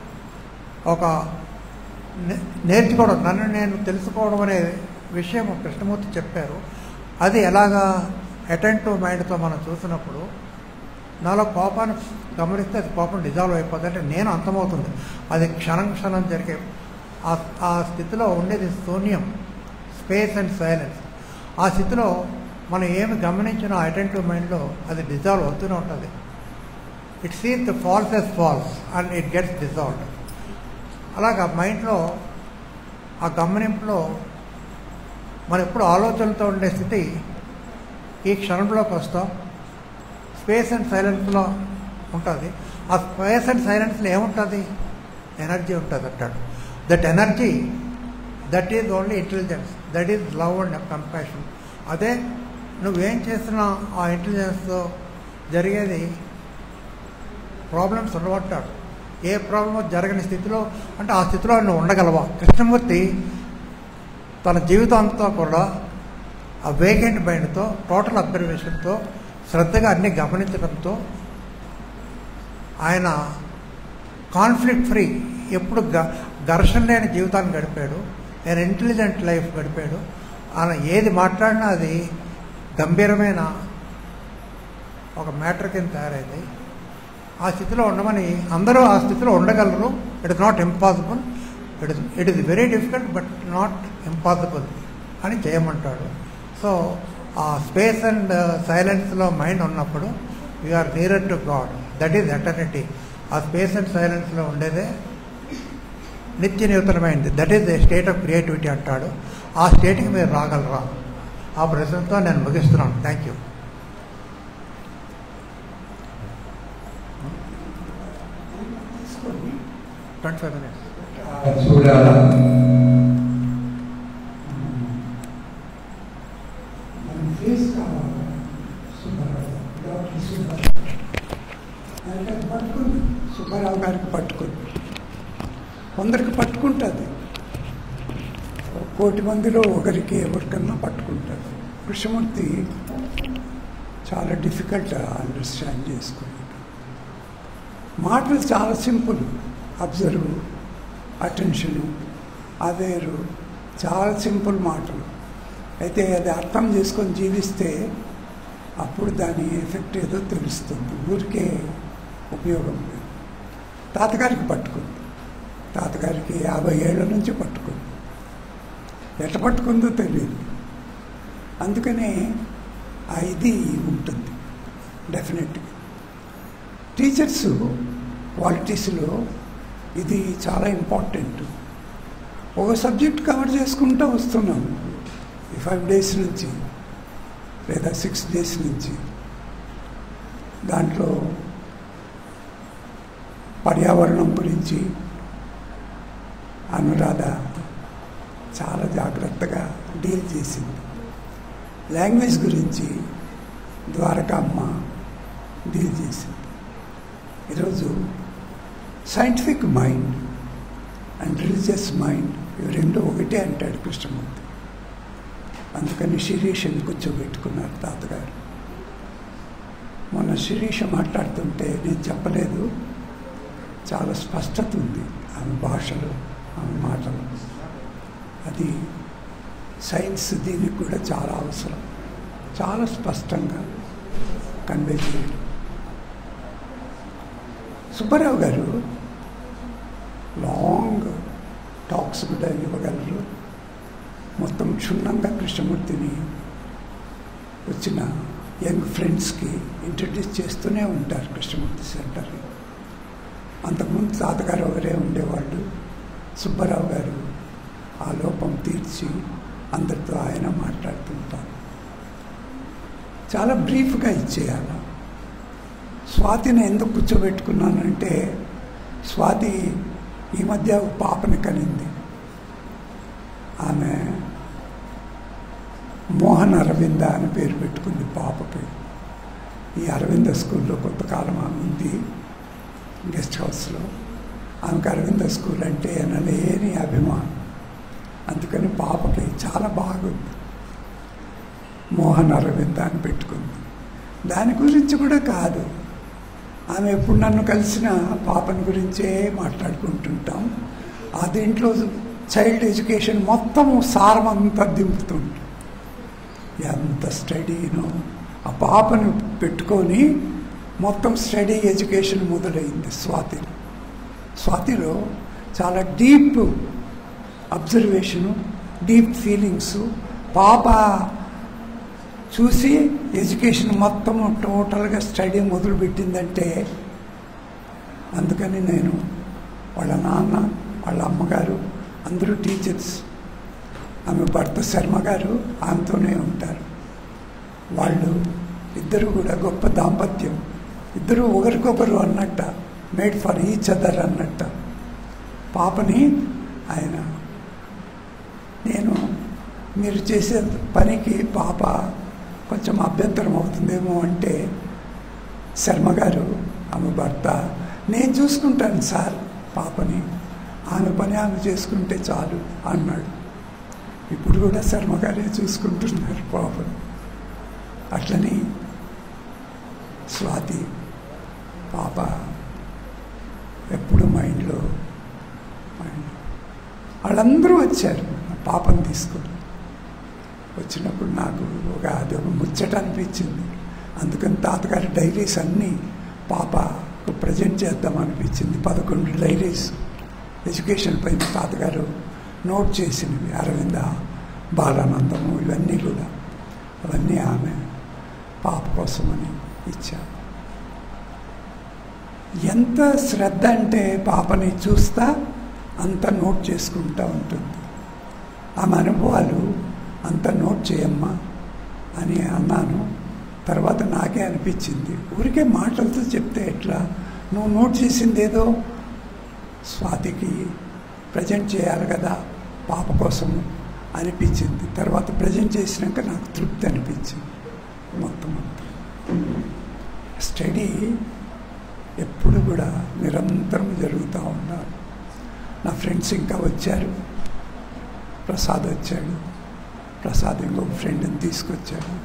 S3: ఒక నేర్చుకోవడం నన్ను నేను తెలుసుకోవడం అనే విషయం కృష్ణమూర్తి చెప్పారు అది ఎలాగా అటెండ్ టు మైండ్తో మనం చూసినప్పుడు నాలో కోపాన్ని గమనిస్తే అది కోపం డిజాల్వ్ అయిపోతుంది అంటే నేను అంతమవుతుంది అది క్షణం క్షణం జరిగే ఆ ఆ స్థితిలో ఉండేది శూన్యం స్పేస్ అండ్ సైలెన్స్ ఆ స్థితిలో మనం ఏమి గమనించినా అటెంటివ్ మైండ్లో అది డిజాల్వ్ అవుతూనే ఉంటుంది ఇట్ సీన్స్ the false as false and it gets dissolved అలాగా మైండ్లో ఆ గమనింపులో మనం ఎప్పుడు ఆలోచనలతో ఉండే స్థితి ఈ క్షణంలోకి వస్తాం స్పేస్ అండ్ సైలెన్స్లో ఉంటుంది ఆ స్పేస్ అండ్ సైలెన్స్లో ఏముంటుంది ఎనర్జీ ఉంటుంది అంటాడు that energy that is only intelligence that is love and compassion అదే నువ్వేం చేసినా ఆ ఇంటెలిజెన్స్తో జరిగేది ప్రాబ్లమ్స్ ఉండబట్టాడు ఏ ప్రాబ్లమ్ జరగని స్థితిలో అంటే ఆ స్థితిలో నువ్వు ఉండగలవా కృష్ణమూర్తి తన జీవితం అంతా కూడా ఆ వేకెంట్ మైండ్తో టోటల్ అబ్జర్వేషన్తో శ్రద్ధగా అన్ని గమనించడంతో ఆయన కాన్ఫ్లిక్ట్ ఫ్రీ ఎప్పుడు గ ఘర్షణ లేని జీవితాన్ని గడిపాడు ఆయన ఇంటెలిజెంట్ లైఫ్ గడిపాడు ఆయన ఏది మాట్లాడినా అది గంభీరమైన ఒక మ్యాటర్ కింద తయారైంది ఆ స్థితిలో ఉండమని అందరూ ఆ స్థితిలో ఉండగలరు it is not impossible it is it is very difficult but not impossible అని చేయమంటాడు సో ఆ స్పేస్ అండ్ సైలెన్స్లో మైండ్ ఉన్నప్పుడు are nearer to God that is eternity ఆ స్పేస్ అండ్ సైలెన్స్లో ఉండేదే నిత్య నూతనమైంది that is the state of creativity అంటాడు ఆ స్టేట్కి మీరు రాగలరా ఆ ప్రశ్నతో నేను ముగిస్తున్నాను థ్యాంక్ యూ
S2: తీసుకొని
S3: ట్వంటీ ఫైవ్ మినిట్స్
S2: చూడాల మన ఫేస్ కావాలి సుబ్బారావు డాక్టర్ సుబ్బారావు ఆయనకి అది పట్టుకుంది సుబ్బారావు గారికి పట్టుకుంది కొందరికి పట్టుకుంటుంది ఒక కోటి మందిలో ఒకరికి ఎవరికన్నా పట్టుకుంటుంది కృష్ణమూర్తి చాలా డిఫికల్ట్ అండర్స్టాండ్ చేసుకున్నాడు మాటలు చాలా సింపుల్ అబ్జర్వ్ అటెన్షను అవేరు చాలా సింపుల్ మాటలు అయితే అది అర్థం చేసుకొని జీవిస్తే అప్పుడు దాని ఎఫెక్ట్ ఏదో తెలుస్తుంది ఊరికే ఉపయోగం లేదు తాతగారికి పట్టుకుంది తాతగారికి యాభై ఏళ్ళ నుంచి పట్టుకుంది ఎట్ట పట్టుకుందో తెలియదు అందుకనే ఆ ఇది ఉంటుంది డెఫినెట్గా టీచర్స్ క్వాలిటీస్లో ఇది చాలా ఇంపార్టెంట్ ఒక సబ్జెక్ట్ కవర్ చేసుకుంటూ వస్తున్నాం ఈ ఫైవ్ డేస్ నుంచి లేదా సిక్స్ డేస్ నుంచి దాంట్లో పర్యావరణం గురించి అనురాధ చాలా జాగ్రత్తగా డీల్ చేసింది లాంగ్వేజ్ గురించి ద్వారకామ్మ డీల్ చేసింది ఈరోజు scientific mind and religious mind ఇవి రెండు ఒకటే అంటాడు కృష్ణమూర్తి అందుకని శిరీషని కూర్చోబెట్టుకున్నారు తాతగారు మొన్న శిరీష మాట్లాడుతుంటే నేను చెప్పలేదు చాలా స్పష్టత ఉంది ఆమె భాషలో ఆమె మాటలు అది సైన్స్ దీనికి కూడా చాలా అవసరం చాలా స్పష్టంగా కన్వే చేయడం సుబ్బారావు గారు లాంగ్ టాక్స్ కూడా ఇవ్వగలరు మొత్తం క్షుణ్ణంగా కృష్ణమూర్తిని వచ్చిన యంగ్ ఫ్రెండ్స్కి ఇంట్రడ్యూస్ చేస్తూనే ఉంటారు కృష్ణమూర్తి సెంటర్లో అంతకుముందు తాతగారు ఒకరే ఉండేవాళ్ళు సుబ్బారావు గారు ఆ లోపం తీర్చి అందరితో ఆయన మాట్లాడుతుంటారు చాలా బ్రీఫ్గా ఇచ్చేయాలి స్వాతిని ఎందుకు కూర్చోబెట్టుకున్నానంటే స్వాతి ఈ మధ్య ఒక పాపని కనింది ఆమె మోహన్ అరవింద అని పేరు పెట్టుకుంది పాపకి ఈ అరవింద స్కూల్లో కొంతకాలం ఆమె ఉంది గెస్ట్ హౌస్లో ఆమెకు అరవింద స్కూల్ అంటే ఎనలేని అభిమానం అందుకని పాపకి చాలా బాగుంది మోహన్ అరవింద అని పెట్టుకుంది దాని గురించి కూడా కాదు ఆమె ఎప్పుడు నన్ను కలిసిన పాపని గురించే మాట్లాడుకుంటుంటాం ఆ దీంట్లో చైల్డ్ ఎడ్యుకేషన్ మొత్తం సారం అంతా దింపుతుంటాం ఎంత స్టడీనో ఆ పాపను పెట్టుకొని మొత్తం స్టడీ ఎడ్యుకేషన్ మొదలైంది స్వాతిలో స్వాతిలో చాలా డీప్ అబ్జర్వేషను డీప్ ఫీలింగ్స్ పాప చూసి ఎడ్యుకేషన్ మొత్తం టోటల్గా స్టడీ మొదలుపెట్టిందంటే అందుకని నేను వాళ్ళ నాన్న వాళ్ళ అమ్మగారు అందరూ టీచర్స్ ఆమె భర్త శర్మ గారు ఆమెతోనే ఉంటారు వాళ్ళు ఇద్దరు కూడా గొప్ప దాంపత్యం ఇద్దరు ఒకరికొకరు అన్నట్ట మేడ్ ఫర్ ఈచ్ అదర్ అన్నట్ట పాపని ఆయన నేను మీరు చేసే పనికి పాప కొంచెం అభ్యంతరం అవుతుందేమో అంటే శర్మ గారు ఆమె భర్త నేను చూసుకుంటాను సార్ పాపని ఆమె పని ఆమె చేసుకుంటే చాలు అన్నాడు ఇప్పుడు కూడా శర్మ గారే చూసుకుంటున్నారు పాపని అట్లని స్వాతి పాప ఎప్పుడు మైండ్లో మైండ్ వాళ్ళందరూ వచ్చారు పాపను తీసుకొని వచ్చినప్పుడు నాకు ఒక అది ఒక ముచ్చట అనిపించింది అందుకని తాతగారి డైరీస్ అన్నీ పాపకు ప్రజెంట్ చేద్దాం అనిపించింది పదకొండు డైరీస్ ఎడ్యుకేషన్ పైన తాతగారు నోట్ చేసినవి అరవింద బాలానందము ఇవన్నీ కూడా అవన్నీ ఆమె పాప కోసమని ఇచ్చారు ఎంత శ్రద్ధ అంటే పాపని చూస్తా అంత నోట్ చేసుకుంటూ ఉంటుంది ఆమె అనుభవాలు అంత నోట్ చేయమ్మా అని అన్నాను తర్వాత నాకే అనిపించింది ఊరికే మాటలతో చెప్తే ఎట్లా నువ్వు నోట్ చేసింది ఏదో స్వాతికి ప్రజెంట్ చేయాలి కదా పాప కోసము అనిపించింది తర్వాత ప్రజెంట్ చేసినాక నాకు తృప్తి అనిపించింది మొత్తం అంతా స్టడీ ఎప్పుడు కూడా నిరంతరం జరుగుతూ ఉన్నారు నా ఫ్రెండ్స్ ఇంకా వచ్చారు ప్రసాద్ వచ్చాడు ప్రసాద్ ఇంకొక ఫ్రెండ్ని తీసుకొచ్చాడు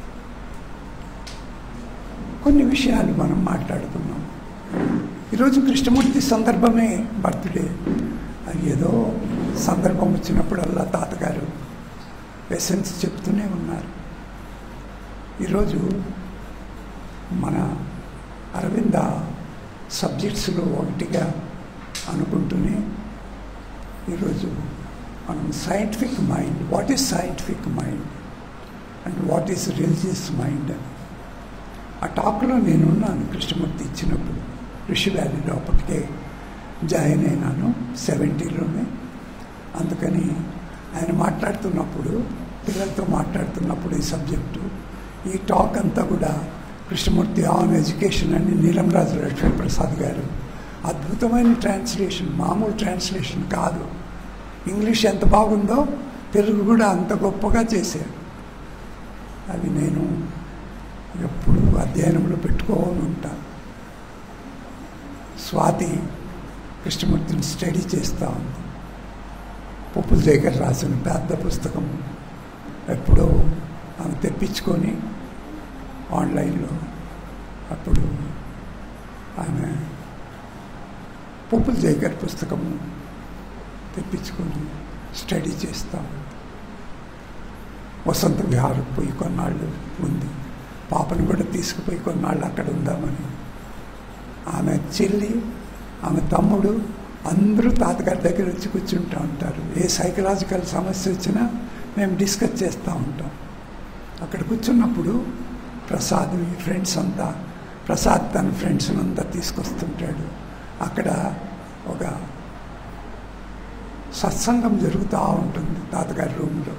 S2: కొన్ని విషయాలు మనం మాట్లాడుకున్నాం ఈరోజు కృష్ణమూర్తి సందర్భమే బర్త్డే అది ఏదో సందర్భం వచ్చినప్పుడల్లా తాతగారు ఎసెన్స్ చెప్తూనే ఉన్నారు ఈరోజు మన అరవింద సబ్జెక్ట్స్లో ఒకటిగా అనుకుంటూనే ఈరోజు మనం scientific mind what is scientific mind and what is religious mind అని ఆ టాక్లో నేనున్నాను కృష్ణమూర్తి ఇచ్చినప్పుడు ఋషి వ్యాలీలో అప్పటికే జాయిన్ అయినాను సెవెంటీలోనే అందుకని ఆయన మాట్లాడుతున్నప్పుడు పిల్లలతో మాట్లాడుతున్నప్పుడు ఈ సబ్జెక్టు ఈ టాక్ అంతా కూడా కృష్ణమూర్తి ఆన్ ఎడ్యుకేషన్ అని నీలంరాజు లక్ష్మీప్రసాద్ గారు అద్భుతమైన ట్రాన్స్లేషన్ మామూలు ట్రాన్స్లేషన్ కాదు ఇంగ్లీష్ ఎంత బాగుందో తెలుగు కూడా అంత గొప్పగా చేశారు అవి నేను ఎప్పుడు అధ్యయనంలో పెట్టుకోవాలని ఉంటాను స్వాతి కృష్ణమూర్తిని స్టడీ చేస్తూ ఉంది పప్పుల దగ్గర రాసిన పెద్ద పుస్తకం ఎప్పుడో ఆమె తెప్పించుకొని ఆన్లైన్లో అప్పుడు ఆమె పప్పుల దగ్గర పుస్తకము తెప్పించుకొని స్టడీ చేస్తూ ఉంది వసంత విహారకు పోయి కొన్నాళ్ళు ఉంది పాపను కూడా తీసుకుపోయి కొన్నాళ్ళు అక్కడ ఉందామని ఆమె చెల్లి ఆమె తమ్ముడు అందరూ తాతగారి దగ్గర వచ్చి కూర్చుంటూ ఉంటారు ఏ సైకలాజికల్ సమస్య వచ్చినా మేము డిస్కస్ చేస్తూ ఉంటాం అక్కడ కూర్చున్నప్పుడు ప్రసాద్ ఈ ఫ్రెండ్స్ అంతా ప్రసాద్ తన ఫ్రెండ్స్ అంతా తీసుకొస్తుంటాడు అక్కడ ఒక సత్సంగం జరుగుతూ ఉంటుంది తాతగారి రూమ్లో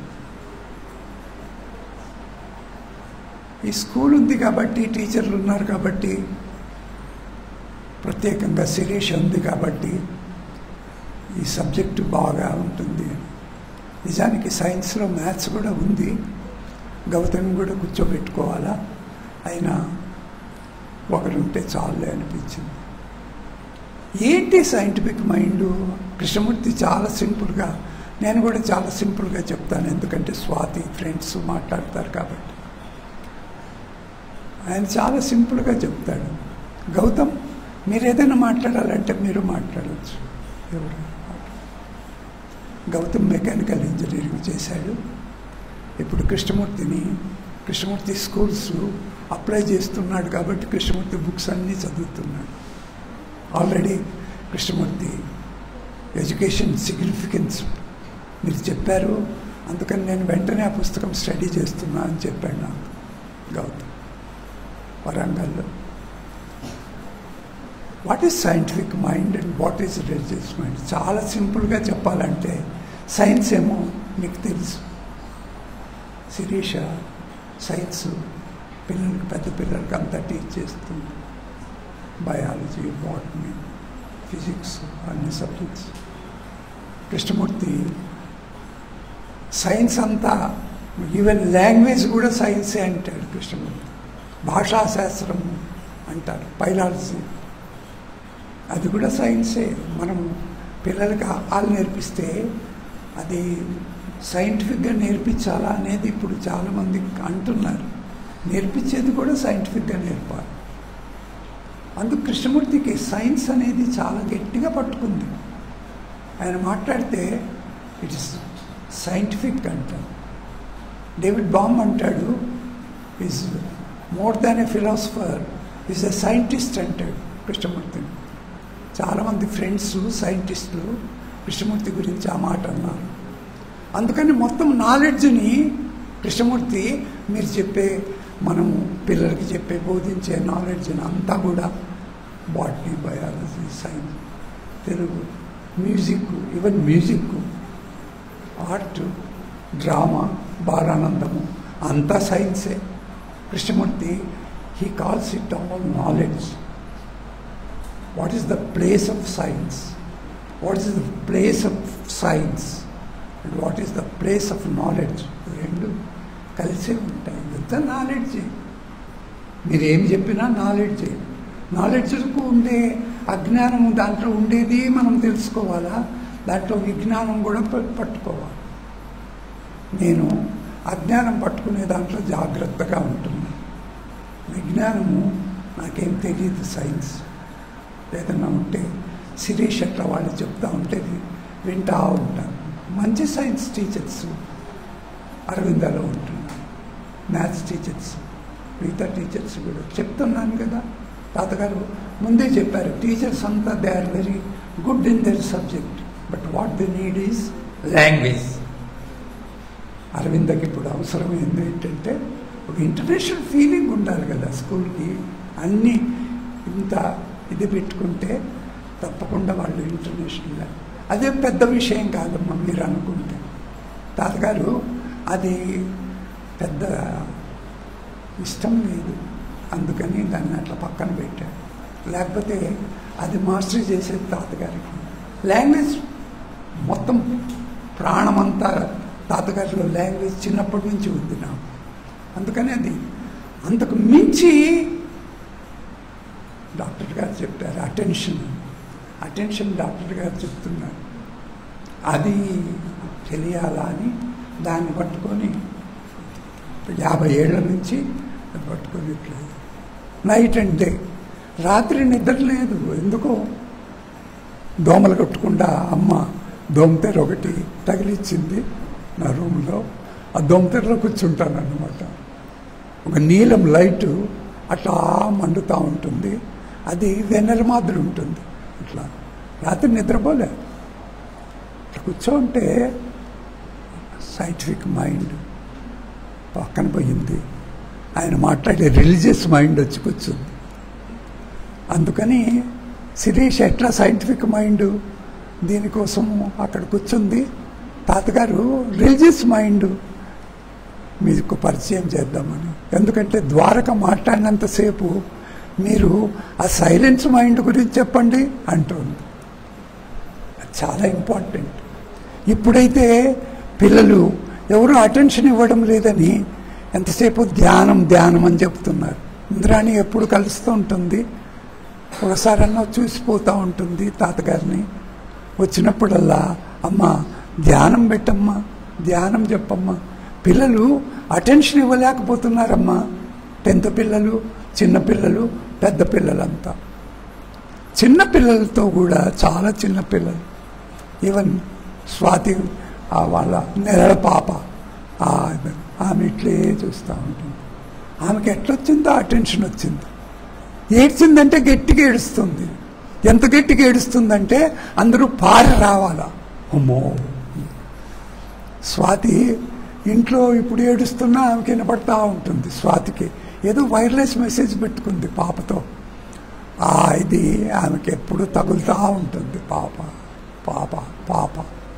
S2: ఈ స్కూల్ ఉంది కాబట్టి టీచర్లు ఉన్నారు కాబట్టి ప్రత్యేకంగా శిరీష్ ఉంది కాబట్టి ఈ సబ్జెక్టు బాగా ఉంటుంది నిజానికి సైన్స్లో మ్యాథ్స్ కూడా ఉంది గౌతమ్ కూడా కూర్చోబెట్టుకోవాలా అయినా ఒకరుంటే చాలే అనిపించింది ఏంటి సైంటిఫిక్ మైండ్ కృష్ణమూర్తి చాలా సింపుల్గా నేను కూడా చాలా సింపుల్గా చెప్తాను ఎందుకంటే స్వాతి ఫ్రెండ్స్ మాట్లాడతారు కాబట్టి ఆయన చాలా సింపుల్గా చెప్తాడు గౌతమ్ మీరు ఏదైనా మాట్లాడాలంటే మీరు మాట్లాడవచ్చు ఎవరు గౌతమ్ మెకానికల్ ఇంజనీరింగ్ చేశాడు ఇప్పుడు కృష్ణమూర్తిని కృష్ణమూర్తి స్కూల్స్ అప్లై చేస్తున్నాడు కాబట్టి కృష్ణమూర్తి బుక్స్ అన్నీ చదువుతున్నాడు ఆల్రెడీ కృష్ణమూర్తి ఎడ్యుకేషన్ సిగ్నిఫికెన్స్ మీరు చెప్పారు అందుకని నేను వెంటనే ఆ పుస్తకం స్టడీ చేస్తున్నా అని చెప్పాడు నాకు గౌతమ్ వరంగల్లో what is scientific mind and what is religious mind చాలా సింపుల్గా చెప్పాలంటే సైన్స్ ఏమో మీకు తెలుసు శిరీష సైన్స్ పిల్లలకి పెద్ద పిల్లలకి అంతా టీచ్ చేస్తుంది బయాలజీ బాటనీ ఫిజిక్స్ అన్ని సబ్జెక్ట్స్ కృష్ణమూర్తి సైన్స్ అంతా ఈవెన్ లాంగ్వేజ్ కూడా సైన్సే అంటాడు కృష్ణమూర్తి భాషాశాస్త్రం అంటారు బయలాలజీ అది కూడా సైన్సే మనం పిల్లలకి ఆలు నేర్పిస్తే అది సైంటిఫిక్గా నేర్పించాలా అనేది ఇప్పుడు చాలామంది అంటున్నారు నేర్పించేది కూడా సైంటిఫిక్గా నేర్పాలి అందుకు కృష్ణమూర్తికి సైన్స్ అనేది చాలా గట్టిగా పట్టుకుంది ఆయన మాట్లాడితే ఇట్స్ సైంటిఫిక్ అంటారు డేవిడ్ బామ్ అంటాడు is more than a philosopher is a scientist అంటాడు కృష్ణమూర్తిని చాలామంది ఫ్రెండ్స్ సైంటిస్టులు కృష్ణమూర్తి గురించి ఆ మాట అన్నారు అందుకని మొత్తం నాలెడ్జ్ని కృష్ణమూర్తి మీరు చెప్పే మనము పిల్లలకి చెప్పే బోధించే నాలెడ్జ్ అంతా కూడా botany biology science Telugu music even music art drama బాలానందము అంతా సైన్సే Krishnamurti he calls it all knowledge what is the place of science what is the place of science and what is the place of knowledge రెండు కలిసే ఉంటాయి ఇదంతా నాలెడ్జ్ మీరు ఏం చెప్పినా నాలెడ్జ్ నాలెడ్జ్కు ఉండే అజ్ఞానం దాంట్లో ఉండేది మనం తెలుసుకోవాలా దాంట్లో విజ్ఞానం కూడా ప- పట్టుకోవాలి నేను అజ్ఞానం పట్టుకునే దాంట్లో జాగ్రత్తగా ఉంటున్నాను విజ్ఞానము నాకేం తెలియదు సైన్స్ ఏదన్నా ఉంటే శిరీష్ అట్లా వాళ్ళు చెప్తా ఉంటే వింటా ఉంటాను మంచి సైన్స్ టీచర్స్ అరవిందాలో ఉంటున్నారు మ్యాథ్స్ టీచర్స్ మిగతా టీచర్స్ కూడా చెప్తున్నాను కదా తాతగారు ముందే చెప్పారు టీచర్స్ అంతా they are very good in their subject but what they need is language అరవిందకి ఇప్పుడు అవసరం ఏంది ఏంటంటే ఒక ఇంటర్నేషనల్ ఫీలింగ్ ఉండాలి కదా స్కూల్కి అన్నీ ఇంత ఇది పెట్టుకుంటే తప్పకుండా వాళ్ళు ఇంటర్నేషనల్ అదే పెద్ద విషయం కాదమ్మా మీరు అనుకుంటే తాతగారు అది పెద్ద ఇష్టం లేదు అందుకని దాన్ని అట్లా పక్కన పెట్టాడు లేకపోతే అది మాస్టర్ చేసేది తాతగారికి లాంగ్వేజ్ మొత్తం ప్రాణమంతా తాతగారిలో లాంగ్వేజ్ చిన్నప్పటి నుంచి ఉంది నాకు అందుకని అది అంతకు మించి డాక్టర్ గారు చెప్పారు అటెన్షన్ అటెన్షన్ డాక్టర్ గారు చెప్తున్నారు అది తెలియాలా అని దాన్ని పట్టుకొని యాభై ఏళ్ళ నుంచి అది పట్టుకొని ఇట్లా నైట్ అండ్ డే రాత్రి నిద్ర లేదు ఎందుకో దోమలు కొట్టకుండా అమ్మ దోమతెర ఒకటి తగిలిచ్చింది నా రూమ్లో ఆ దోమతెరలో కూర్చుంటాను అన్నమాట ఒక నీలం లైటు అట్లా మండుతూ ఉంటుంది అది వెన్నెల మాదిరి ఉంటుంది ఇట్లా రాత్రి నిద్రపోలే ఇట్లా కూర్చోంటే సైంటిఫిక్ మైండ్ పక్కన పోయింది ఆయన మాట్లాడే రిలీజియస్ మైండ్ వచ్చి కూర్చుంది అందుకని శిరీష్ ఎట్లా సైంటిఫిక్ మైండ్ దీనికోసం అక్కడ కూర్చుంది తాతగారు రిలీజియస్ మైండ్ మీకు పరిచయం చేద్దామని ఎందుకంటే ద్వారక మాట్లాడినంతసేపు మీరు ఆ సైలెన్స్ మైండ్ గురించి చెప్పండి అంటుంది అది చాలా ఇంపార్టెంట్ ఇప్పుడైతే పిల్లలు ఎవరు అటెన్షన్ ఇవ్వడం లేదని ఎంతసేపు ధ్యానం ధ్యానం అని చెప్తున్నారు ఇంద్రాణి ఎప్పుడు కలుస్తూ ఉంటుంది ఒకసారన్నా చూసిపోతూ ఉంటుంది తాతగారిని వచ్చినప్పుడల్లా అమ్మ ధ్యానం పెట్టమ్మా ధ్యానం చెప్పమ్మా పిల్లలు అటెన్షన్ ఇవ్వలేకపోతున్నారమ్మా టెన్త్ పిల్లలు చిన్న పిల్లలు పెద్ద పిల్లలంతా చిన్న పిల్లలతో కూడా చాలా చిన్న పిల్లలు ఈవెన్ స్వాతి ఆ వాళ్ళ నెలల పాప ఆ ఆమె ఇట్లే చూస్తూ ఉంటుంది ఆమెకి ఎట్లొచ్చిందో అటెన్షన్ వచ్చింది ఏడ్చిందంటే గట్టిగా ఏడుస్తుంది ఎంత గట్టిగా ఏడుస్తుందంటే అందరూ పారి రావాలా అమ్మో స్వాతి ఇంట్లో ఇప్పుడు ఏడుస్తున్నా ఆమెకి వినపడతా ఉంటుంది స్వాతికి ఏదో వైర్లెస్ మెసేజ్ పెట్టుకుంది పాపతో ఆ ఇది ఆమెకి ఎప్పుడు తగులుతూ ఉంటుంది పాప పాప పాప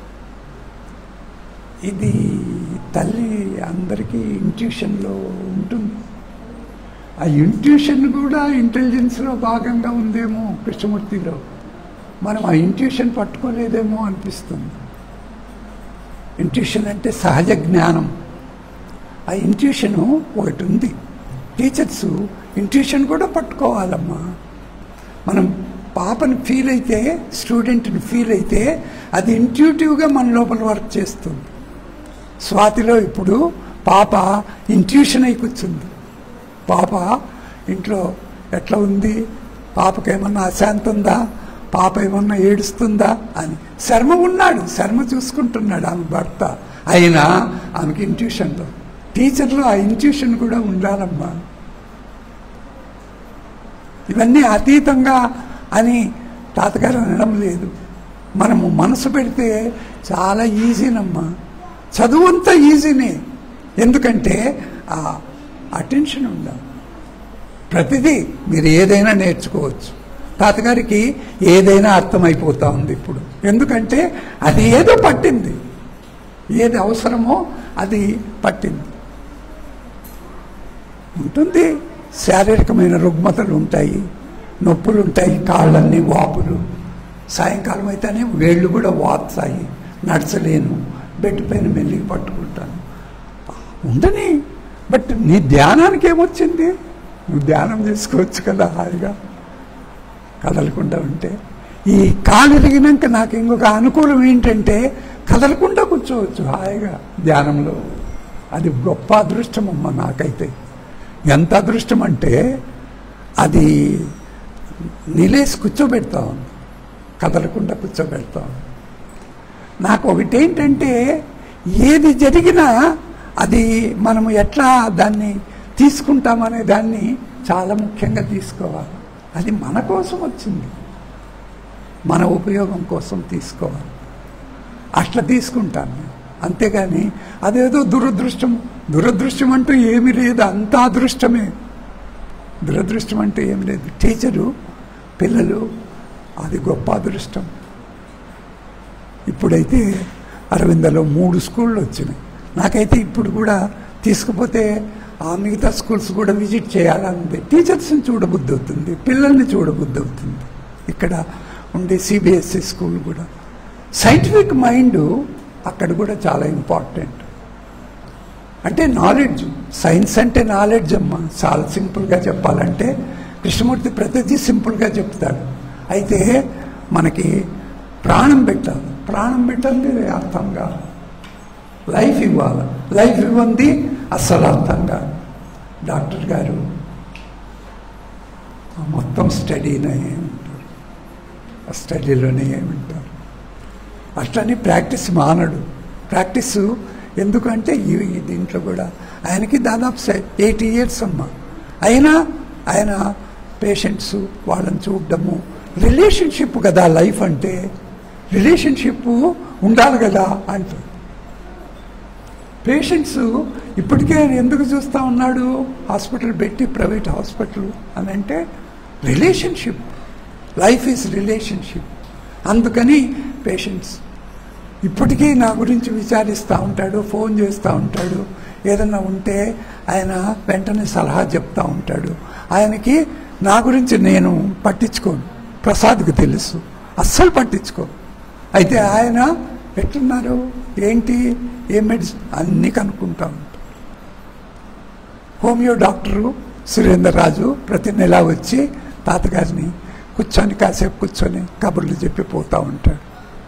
S2: ఇది తల్లి అందరికీ ఇంట్యూషన్లో ఉంటుంది ఆ ఇంట్యూషన్ కూడా ఇంటెలిజెన్స్లో భాగంగా ఉందేమో కృష్ణమూర్తిలో మనం ఆ ఇంట్యూషన్ పట్టుకోలేదేమో అనిపిస్తుంది ఇంట్యూషన్ అంటే సహజ జ్ఞానం ఆ ఇంట్యూషను ఒకటి ఉంది టీచర్స్ ఇంట్యూషన్ కూడా పట్టుకోవాలమ్మా మనం పాపని ఫీల్ అయితే స్టూడెంట్ని ఫీల్ అయితే అది ఇంట్యూటివ్గా మన లోపల వర్క్ చేస్తుంది స్వాతిలో ఇప్పుడు పాప ఇంట్యూషన్ అయి కూర్చుంది పాప ఇంట్లో ఎట్లా ఉంది పాపకేమన్నా అశాంతి ఉందా పాప ఏమన్నా ఏడుస్తుందా అని శర్మ ఉన్నాడు శర్మ చూసుకుంటున్నాడు ఆమె భర్త అయినా ఆమెకి ఇంట్యూషన్లో టీచర్లో ఆ ఇంట్యూషన్ కూడా ఉండాలమ్మా ఇవన్నీ అతీతంగా అని తాతగారు అనడం లేదు మనము మనసు పెడితే చాలా ఈజీనమ్మా చదువు అంతా ఈజీనే ఎందుకంటే ఆ అటెన్షన్ ఉండాలి ప్రతిదీ మీరు ఏదైనా నేర్చుకోవచ్చు తాతగారికి ఏదైనా అర్థమైపోతా ఉంది ఇప్పుడు ఎందుకంటే అది ఏదో పట్టింది ఏది అవసరమో అది పట్టింది ఉంటుంది శారీరకమైన రుగ్మతలు ఉంటాయి నొప్పులు ఉంటాయి కాళ్ళన్నీ వాపులు సాయంకాలం అయితేనే వేళ్ళు కూడా వాస్తాయి నడచలేను బెడ్ పైన మెల్లిగి పట్టుకుంటాను ఉండని బట్ నీ ధ్యానానికి ఏమొచ్చింది నువ్వు ధ్యానం చేసుకోవచ్చు కదా హాయిగా కదలకుండా ఉంటే ఈ కాలు ఎరిగినాక నాకు ఇంకొక అనుకూలం ఏంటంటే కదలకుండా కూర్చోవచ్చు హాయిగా ధ్యానంలో అది గొప్ప అదృష్టం అమ్మ నాకైతే ఎంత అదృష్టం అంటే అది నిలేసి కూర్చోబెడతాం కదలకుండా కూర్చోబెడతాం నాకు ఒకటేంటంటే ఏది జరిగినా అది మనం ఎట్లా దాన్ని తీసుకుంటామనే దాన్ని చాలా ముఖ్యంగా తీసుకోవాలి అది మన కోసం వచ్చింది మన ఉపయోగం కోసం తీసుకోవాలి అట్లా తీసుకుంటాను నేను. అంతేగాని అదేదో దురదృష్టం దురదృష్టం అంటూ ఏమీ లేదు అంతా అదృష్టమే దురదృష్టం అంటూ ఏం లేదు టీచరు పిల్లలు అది గొప్ప అదృష్టం ఇప్పుడైతే అరవిందలో మూడు స్కూళ్ళు వచ్చినాయి నాకైతే ఇప్పుడు కూడా తీసుకుపోతే ఆ మిగతా స్కూల్స్ కూడా విజిట్ చేయాలని టీచర్స్ని చూడబుద్ధి అవుతుంది పిల్లల్ని చూడబుద్ధి అవుతుంది ఇక్కడ ఉండే సిబిఎస్ఈ స్కూల్ కూడా సైంటిఫిక్ మైండ్ అక్కడ కూడా చాలా ఇంపార్టెంట్ అంటే నాలెడ్జ్ సైన్స్ అంటే నాలెడ్జ్ అమ్మా చాలా సింపుల్గా చెప్పాలంటే కృష్ణమూర్తి ప్రతిదీ సింపుల్గా చెప్తాడు అయితే మనకి ప్రాణం పెట్టాలి ప్రాణం పెట్టాలి అర్థం కాదు లైఫ్ ఇవ్వాలి లైఫ్ ఇవ్వంది అస్సలు అర్థం కాదు డాక్టర్ గారు ఆ మొత్తం స్టడీనే ఉంటారు ఆ స్టడీలోనే ఉంటారు అట్లని ప్రాక్టీస్ మానడు ప్రాక్టీస్ ఎందుకంటే ఈ- ఈ దీంట్లో కూడా ఆయనకి దాదాపు ఎయిటీ ఇయర్స్ అమ్మ అయినా ఆయన పేషెంట్స్ వాళ్ళని చూడడము రిలేషన్షిప్ కదా లైఫ్ అంటే రిలేషన్షిప్ ఉండాలి కదా అంటారు పేషెంట్స్ ఇప్పటికే ఆయన ఎందుకు చూస్తూ ఉన్నాడు హాస్పిటల్ పెట్టి ప్రైవేట్ హాస్పిటల్ అని అంటే రిలేషన్షిప్ లైఫ్ ఈజ్ రిలేషన్షిప్ అందుకని పేషెంట్స్ ఇప్పటికీ నా గురించి విచారిస్తూ ఉంటాడు ఫోన్ చేస్తూ ఉంటాడు ఏదన్నా ఉంటే ఆయన వెంటనే సలహా చెప్తా ఉంటాడు ఆయనకి నా గురించి నేను పట్టించుకోను ప్రసాద్కి తెలుసు అస్సలు పట్టించుకో అయితే ఆయన ఎట్లున్నారు ఏంటి ఏ మెడిసిన్ అన్నీ కనుక్కుంటా ఉంటారు హోమియో డాక్టరు సురేందర్ రాజు ప్రతి నెల వచ్చి తాతగారిని కూర్చొని కాసేపు కూర్చొని కబుర్లు చెప్పి పోతూ ఉంటాడు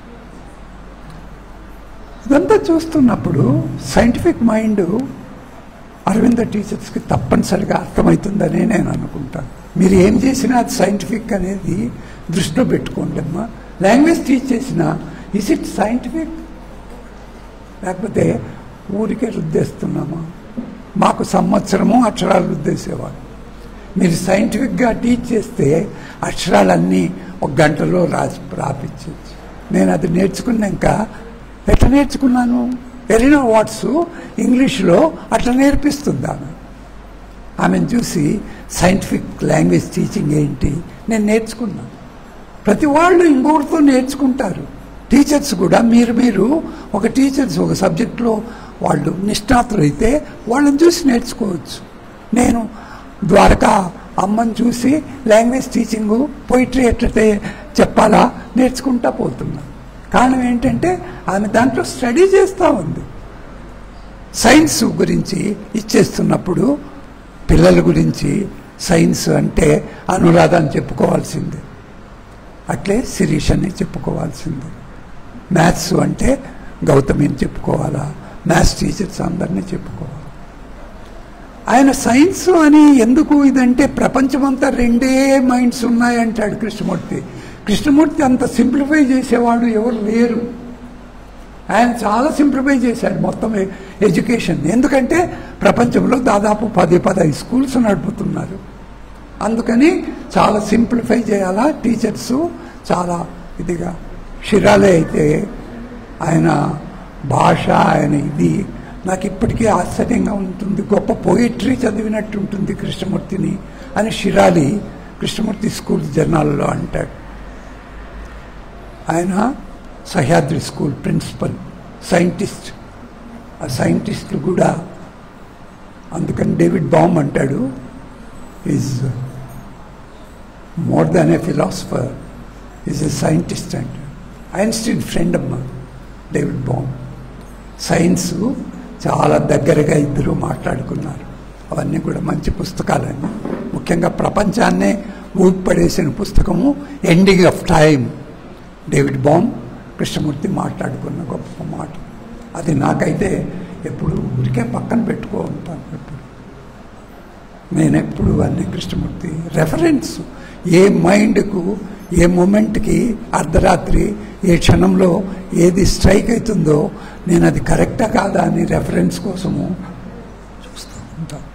S2: ఇదంతా చూస్తున్నప్పుడు సైంటిఫిక్ మైండ్ అరవింద టీచర్స్కి తప్పనిసరిగా అర్థమవుతుందని నేను అనుకుంటాను మీరు ఏం చేసినా అది సైంటిఫిక్ అనేది దృష్టిలో పెట్టుకోండి అమ్మా లాంగ్వేజ్ టీచ్ చేసినా ఇస్ ఇట్ సైంటిఫిక్ లేకపోతే ఊరికే రుద్దేస్తున్నామా మాకు సంవత్సరము అక్షరాలు రుద్దేసేవాడు మీరు సైంటిఫిక్గా టీచ్ చేస్తే అక్షరాలన్నీ ఒక గంటలో రాసి రాపించవచ్చు నేను అది నేర్చుకున్నాక ఎట్లా నేర్చుకున్నాను ఎరినో వాట్స్ ఇంగ్లీష్లో అట్లా నేర్పిస్తుంది ఆమె ఆమెను చూసి సైంటిఫిక్ లాంగ్వేజ్ టీచింగ్ ఏంటి నేను నేర్చుకున్నాను ప్రతి వాళ్ళు ఇంకొకరితో నేర్చుకుంటారు టీచర్స్ కూడా మీరు మీరు ఒక టీచర్స్ ఒక సబ్జెక్ట్లో వాళ్ళు నిష్ణాతులైతే వాళ్ళని చూసి నేర్చుకోవచ్చు నేను ద్వారకా అమ్మని చూసి లాంగ్వేజ్ టీచింగు పోయిటరీ ఎట్లయితే చెప్పాలా నేర్చుకుంటా పోతున్నా కారణం ఏంటంటే ఆమె దాంట్లో స్టడీ చేస్తూ ఉంది సైన్స్ గురించి ఇచ్చేస్తున్నప్పుడు పిల్లల గురించి సైన్స్ అంటే అనురాధ అని చెప్పుకోవాల్సిందే అట్లే శిరీష్ అని చెప్పుకోవాల్సిందే మ్యాథ్స్ అంటే గౌతమి అని చెప్పుకోవాలా మ్యాథ్స్ టీచర్స్ అందరినీ చెప్పుకోవాలి ఆయన సైన్స్ అని ఎందుకు ఇదంటే ప్రపంచమంతా రెండే మైండ్స్ ఉన్నాయంటాడు కృష్ణమూర్తి కృష్ణమూర్తి అంత సింప్లిఫై చేసేవాడు ఎవరు లేరు ఆయన చాలా సింప్లిఫై చేశాడు మొత్తం ఎ- ఎడ్యుకేషన్ ఎందుకంటే ప్రపంచంలో దాదాపు పది పదహైదు స్కూల్స్ నడుపుతున్నారు అందుకని చాలా సింప్లిఫై చేయాలా టీచర్స్ చాలా ఇదిగా షిరాలే అయితే ఆయన భాష ఆయన ఇది నాకు ఇప్పటికీ ఆశ్చర్యంగా ఉంటుంది గొప్ప పోయిట్రీ చదివినట్టు ఉంటుంది కృష్ణమూర్తిని అని షిరాలి కృష్ణమూర్తి స్కూల్ జర్నాల్లో అంటాడు ఆయన సహ్యాద్రి స్కూల్ ప్రిన్సిపల్ సైంటిస్ట్ ఆ సైంటిస్టులు కూడా అందుకని డేవిడ్ బామ్ అంటాడు is more than a philosopher is a scientist అంటాడు ఐన్స్టీన్ ఫ్రెండ్ అమ్మ డేవిడ్ బామ్ సైన్స్ చాలా దగ్గరగా ఇద్దరు మాట్లాడుకున్నారు అవన్నీ కూడా మంచి పుస్తకాలండి ముఖ్యంగా ప్రపంచాన్నే ఊపిపడేసిన పుస్తకము ending of time David Bohm Krishnamurti మాట్లాడుకున్న గొప్ప మాట అది నాకైతే ఎప్పుడు ఊరికే పక్కన పెట్టుకో ఉంటాను ఎప్పుడు నేను ఎప్పుడు అన్ని కృష్ణమూర్తి రెఫరెన్స్ ఏ మైండ్కు ఏ మూమెంట్కి అర్ధరాత్రి ఏ క్షణంలో ఏది స్ట్రైక్ అవుతుందో నేను అది కరెక్టా కాదా అని రెఫరెన్స్ కోసము చూస్తూ ఉంటాను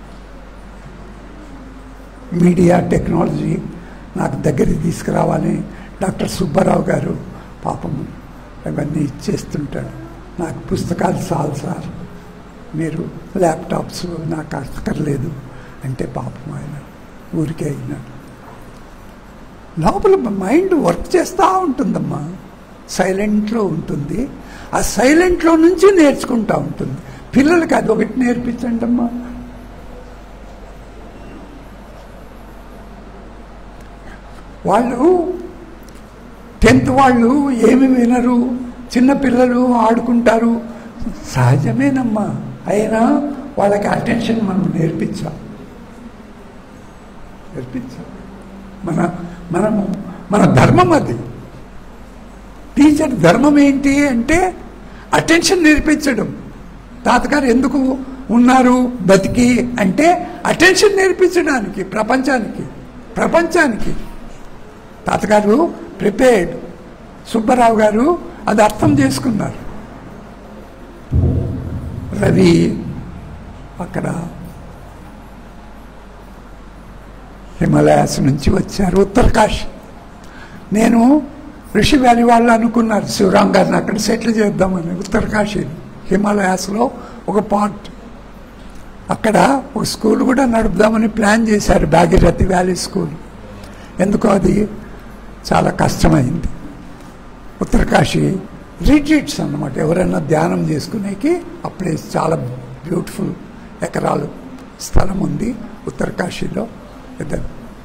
S2: మీడియా టెక్నాలజీ నాకు దగ్గరికి తీసుకురావాలి డాక్టర్ సుబ్బారావు గారు పాపం ఇవన్నీ ఇచ్చేస్తుంటాడు నాకు పుస్తకాలు చాలు సార్ మీరు ల్యాప్టాప్స్ నాకు అక్కర్లేదు అంటే పాపం ఆయన ఊరికే అయినాడు లోపల మైండ్ వర్క్ చేస్తూ ఉంటుందమ్మా సైలెంట్లో ఉంటుంది ఆ సైలెంట్లో నుంచి నేర్చుకుంటూ ఉంటుంది పిల్లలకి అది ఒకటి నేర్పించండి అమ్మా వాళ్ళు టెన్త్ వాళ్ళు ఏమి వినరు చిన్న పిల్లలు ఆడుకుంటారు సహజమేనమ్మా అయినా వాళ్ళకి అటెన్షన్ మనం నేర్పించాం నేర్పించాం మన మనము మన ధర్మం అది టీచర్ ధర్మం ఏంటి అంటే అటెన్షన్ నేర్పించడం తాతగారు ఎందుకు ఉన్నారు బతికి అంటే అటెన్షన్ నేర్పించడానికి ప్రపంచానికి ప్రపంచానికి తాతగారు ప్రిపేర్డ్ సుబ్బారావు గారు అది అర్థం చేసుకున్నారు రవి అక్కడ హిమాలయాస్ నుంచి వచ్చారు ఉత్తరకాశి నేను ఋషి వ్యాలీ వాళ్ళు అనుకున్నారు శివరాం గారిని అక్కడ సెటిల్ చేద్దామని ఉత్తరకాశీ హిమాలయాస్లో ఒక పార్ట్ అక్కడ ఒక స్కూల్ కూడా నడుపుదామని ప్లాన్ చేశారు భాగీరథి వ్యాలీ స్కూల్ ఎందుకో అది చాలా కష్టమైంది ఉత్తరకాశీ రిట్రీట్స్ అన్నమాట ఎవరైనా ధ్యానం చేసుకునేకి ఆ ప్లేస్ చాలా బ్యూటిఫుల్ ఎకరాలు స్థలం ఉంది ఉత్తరకాశీలో ఇద్దరు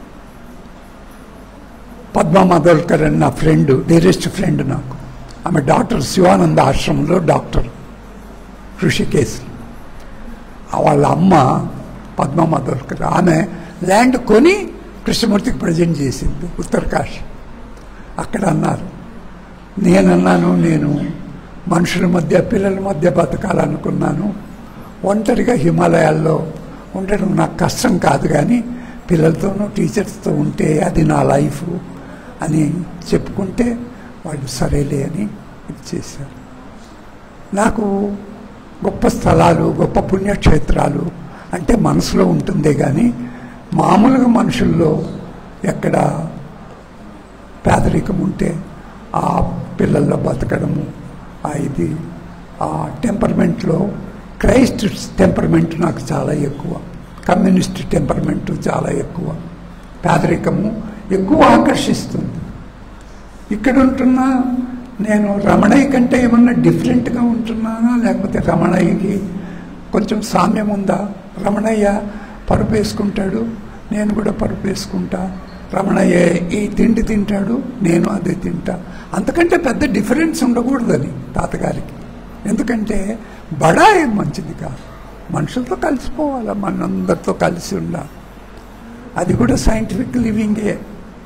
S2: పద్మ మదోల్కర్ అని నా ఫ్రెండ్ డీరెస్ట్ ఫ్రెండ్ నాకు ఆమె డాక్టర్ శివానంద ఆశ్రమంలో డాక్టర్ ఋషికేశ్ వాళ్ళ అమ్మ పద్మ మదోల్కర్ ఆమె ల్యాండ్ కొని కృష్ణమూర్తికి ప్రజెంట్ చేసింది ఉత్తరకాశీ అక్కడ అన్నారు నేనన్నాను నేను మనుషుల మధ్య పిల్లల మధ్య బతకాలనుకున్నాను ఒంటరిగా హిమాలయాల్లో ఉండడం నాకు కష్టం కాదు కానీ పిల్లలతోనూ టీచర్స్తో ఉంటే అది నా లైఫ్ అని చెప్పుకుంటే వాళ్ళు సరేలే అని ఇచ్చేశారు నాకు గొప్ప స్థలాలు గొప్ప పుణ్యక్షేత్రాలు అంటే మనసులో ఉంటుందే కానీ మామూలుగా మనుషుల్లో ఎక్కడ పేదరికం ఉంటే ఆ పిల్లల్లో బతకడము ఆ ఇది ఆ టెంపర్మెంట్లో క్రైస్ట్ టెంపర్మెంట్ నాకు చాలా ఎక్కువ కమ్యూనిస్ట్ టెంపర్మెంట్ చాలా ఎక్కువ పేదరికము ఎక్కువ ఆకర్షిస్తుంది ఇక్కడ ఉంటున్నా నేను రమణయ్య కంటే ఏమన్నా డిఫరెంట్గా ఉంటున్నానా లేకపోతే రమణయ్యకి కొంచెం సామ్యం ఉందా రమణయ్య పరుపు వేసుకుంటాడు నేను కూడా పరుపు వేసుకుంటా రమణయ్య ఈ తిండి తింటాడు నేను అదే తింటా అంతకంటే పెద్ద డిఫరెన్స్ ఉండకూడదని తాతగారికి ఎందుకంటే బడా ఏం మంచిది కాదు మనుషులతో కలిసిపోవాలా మనందరితో కలిసి ఉండాలి అది కూడా సైంటిఫిక్ లివింగే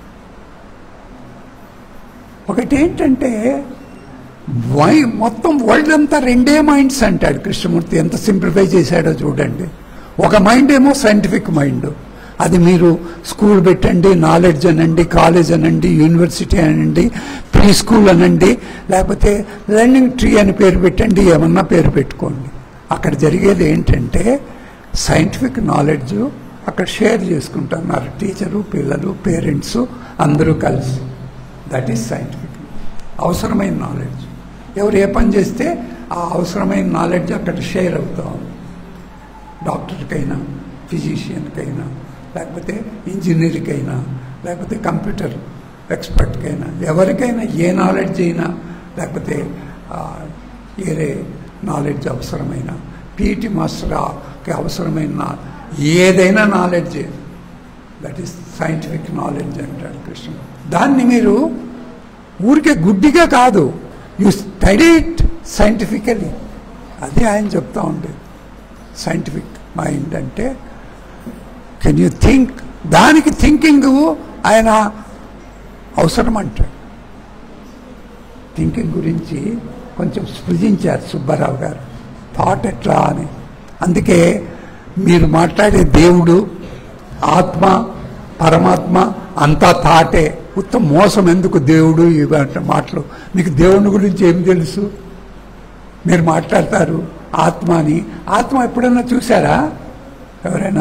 S2: ఒకటి ఏంటంటే వై మొత్తం వరల్డ్ అంతా రెండే మైండ్స్ అంటాడు కృష్ణమూర్తి ఎంత సింప్లిఫై చేశాడో చూడండి ఒక మైండ్ ఏమో సైంటిఫిక్ మైండ్ అది మీరు స్కూల్ పెట్టండి నాలెడ్జ్ అనండి కాలేజ్ అనండి యూనివర్సిటీ అనండి ప్రీ స్కూల్ అనండి లేకపోతే లెర్నింగ్ ట్రీ అని పేరు పెట్టండి ఏమన్నా పేరు పెట్టుకోండి అక్కడ జరిగేది ఏంటంటే సైంటిఫిక్ నాలెడ్జ్ అక్కడ షేర్ చేసుకుంటున్నారు టీచరు పిల్లలు పేరెంట్స్ అందరూ కలిసి దట్ ఈస్ సైంటిఫిక్ అవసరమైన నాలెడ్జ్ ఎవరు ఏ పని చేస్తే ఆ అవసరమైన నాలెడ్జ్ అక్కడ షేర్ అవుతాం డాక్టర్కైనా ఫిజిషియన్కైనా లేకపోతే ఇంజనీర్కైనా లేకపోతే కంప్యూటర్ ఎక్స్పర్ట్కైనా ఎవరికైనా ఏ నాలెడ్జ్ అయినా లేకపోతే ఆ, వేరే నాలెడ్జ్ అవసరమైన పీటీ మాస్టర్కి అవసరమైన ఏదైనా knowledge that is scientific knowledge అంటాడు కృష్ణ దాన్ని మీరు ఊరికే గుడ్డిగా కాదు యు స్టడీ ఇట్ సైంటిఫికలీ అది ఆయన చెప్తా ఉండేది సైంటిఫిక్ మైండ్ అంటే కెన్ యూ థింక్ దానికి థింకింగ్ ఆయన అవసరం అంటాడు థింకింగ్ గురించి కొంచెం సృజించారు సుబ్బారావు గారు థాట్ ఎట్లా అని అందుకే మీరు మాట్లాడే దేవుడు ఆత్మ పరమాత్మ అంతా థాటే ఉత్త మోసం ఎందుకు దేవుడు ఇవంటి మాటలు మీకు దేవుని గురించి ఏం తెలుసు మీరు మాట్లాడతారు ఆత్మ అని ఆత్మ ఎప్పుడైనా చూసారా ఎవరైనా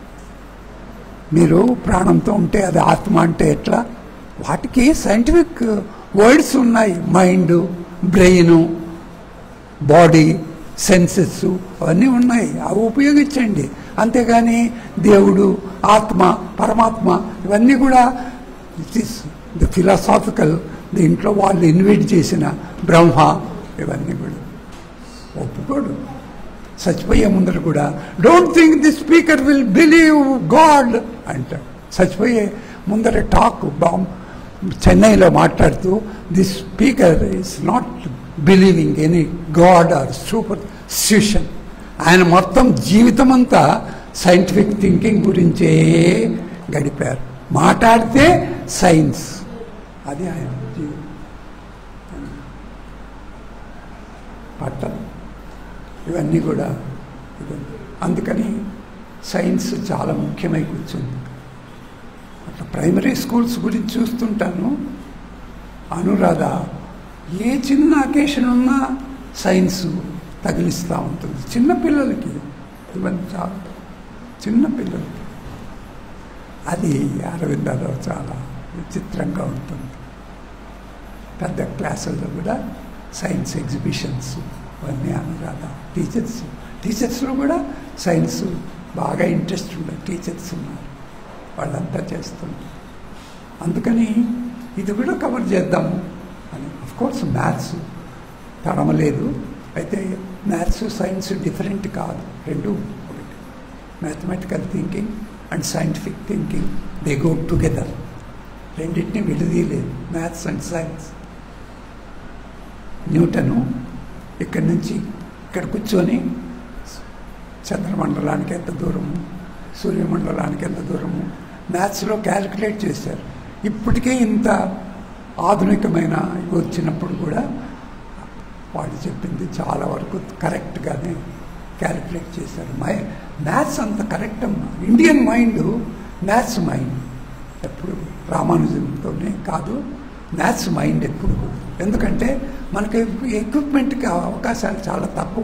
S2: మీరు ప్రాణంతో ఉంటే అది ఆత్మ అంటే ఎట్లా వాటికి సైంటిఫిక్ వర్డ్స్ ఉన్నాయి మైండ్ బ్రెయిన్ బాడీ సెన్సెస్ అవన్నీ ఉన్నాయి అవి ఉపయోగించండి అంతేగాని దేవుడు ఆత్మ పరమాత్మ ఇవన్నీ కూడా ఇట్ ఈస్ ద ఫిలాసాఫికల్ దీంట్లో వాళ్ళు ఇన్వైట్ చేసిన బ్రహ్మ ఇవన్నీ కూడా ఒప్పుకోడు చచ్చిపోయే ముందర కూడా don't think the speaker will believe God అంటాడు చచ్చిపోయే ముందర టాక్ బాంబ్ చెన్నైలో మాట్లాడుతూ the speaker is not believing any God or superstition ఆయన మొత్తం జీవితం అంతా సైంటిఫిక్ థింకింగ్ గురించే గడిపారు మాట్లాడితే సైన్స్ అది ఆయన జీవితం పట్టణం ఇవన్నీ కూడా ఇవన్నీ. అందుకని సైన్స్ చాలా ముఖ్యమై కూర్చుంది అట్లా ప్రైమరీ స్కూల్స్ గురించి చూస్తుంటాను అనురాధ ఏ చిన్న అకేషన్ ఉన్నా సైన్స్ తగిలిస్తూ ఉంటుంది చిన్న పిల్లలకి ఇవన్నీ చాలా చిన్న పిల్లలకి అది అరవిందాలో చాలా విచిత్రంగా ఉంటుంది పెద్ద క్లాసుల్లో కూడా సైన్స్ ఎగ్జిబిషన్స్ ఇవన్నీ అనురాధ టీచర్స్ టీచర్స్లో కూడా సైన్స్ బాగా ఇంట్రెస్ట్ ఉన్న టీచర్స్ ఉన్నారు వాళ్ళంతా చేస్తుంటారు అందుకని ఇది కూడా కవర్ చేద్దాము అని కోర్స్ మ్యాథ్స్ తడమలేదు అయితే మ్యాథ్స్ సైన్స్ డిఫరెంట్ కాదు రెండు ఒకటి mathematical thinking and scientific thinking they go together రెండింటిని విడదీయలేదు మ్యాథ్స్ అండ్ సైన్స్ న్యూటను ఇక్కడి నుంచి ఇక్కడ కూర్చొని చంద్రమండలానికి ఎంత దూరము సూర్యమండలానికి ఎంత దూరము మ్యాథ్స్లో క్యాలిక్యులేట్ చేశారు ఇప్పటికే ఇంత ఆధునికమైన ఇవి వచ్చినప్పుడు కూడా వాళ్ళు చెప్పింది చాలా వరకు కరెక్ట్గానే క్యాలిక్యులేట్ చేశారు మై మ్యాథ్స్ అంత కరెక్ట్ అమ్మా ఇండియన్ మైండ్ మ్యాథ్స్ మైండ్ ఎప్పుడు రామానుజంతోనే కాదు మ్యాథ్స్ మైండ్ ఎప్పుడు కూడా. ఎందుకంటే మనకి ఎక్విప్మెంట్కి అవకాశాలు చాలా తక్కువ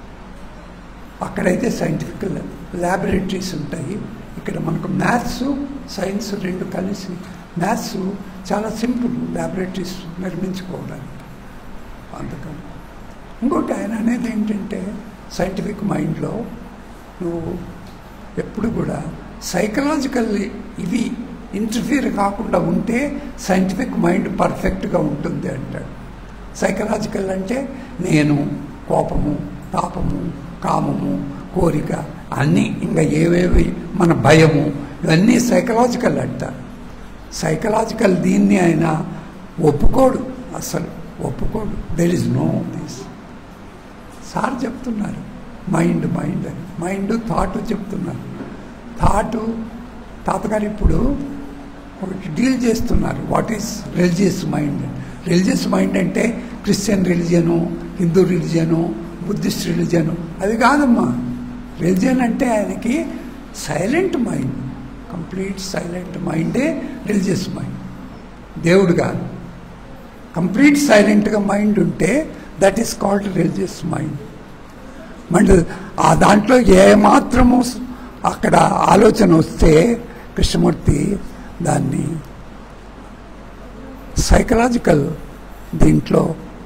S2: అక్కడైతే సైంటిఫిక్ ల్యాబొరేటరీస్ ఉంటాయి ఇక్కడ మనకు మ్యాథ్స్ సైన్స్ రెండు కలిసి మ్యాథ్స్ చాలా సింపుల్ ల్యాబొరేటరీస్ నిర్మించుకోవడానికి అందుకని ఇంకోటి ఆయన అనేది ఏంటంటే సైంటిఫిక్ మైండ్లో నువ్వు ఎప్పుడు కూడా సైకలాజికల్ ఇవి ఇంటర్ఫియర్ కాకుండా ఉంటే సైంటిఫిక్ మైండ్ పర్ఫెక్ట్గా ఉంటుంది అంటాడు సైకలాజికల్ అంటే నేను కోపము తాపము కామము కోరిక అన్నీ ఇంకా ఏవేవి మన భయము ఇవన్నీ సైకలాజికల్ అంటారు సైకలాజికల్ దీన్ని ఆయన ఒప్పుకోడు అసలు ఒప్పుకోడు there is no this sir చెప్తున్నారు మైండ్ మైండ్ అని మైండ్ థాట్ చెప్తున్నారు థాట్ తాతగారు ఇప్పుడు ఒకటి డీల్ చేస్తున్నారు what is religious mind religious mind అంటే Christian religion Hindu religion Buddhist religion అది కాదమ్మా రిలీజియన్ అంటే ఆయనకి సైలెంట్ మైండ్ కంప్లీట్ సైలెంట్ మైండే రిలీజియస్ మైండ్ దేవుడు కాదు కంప్లీట్ సైలెంట్గా మైండ్ ఉంటే that is called religious mind mind ఆ దాంట్లో ఏమాత్రము అక్కడ ఆలోచన వస్తే కృష్ణమూర్తి దాన్ని సైకలాజికల్ దీంట్లో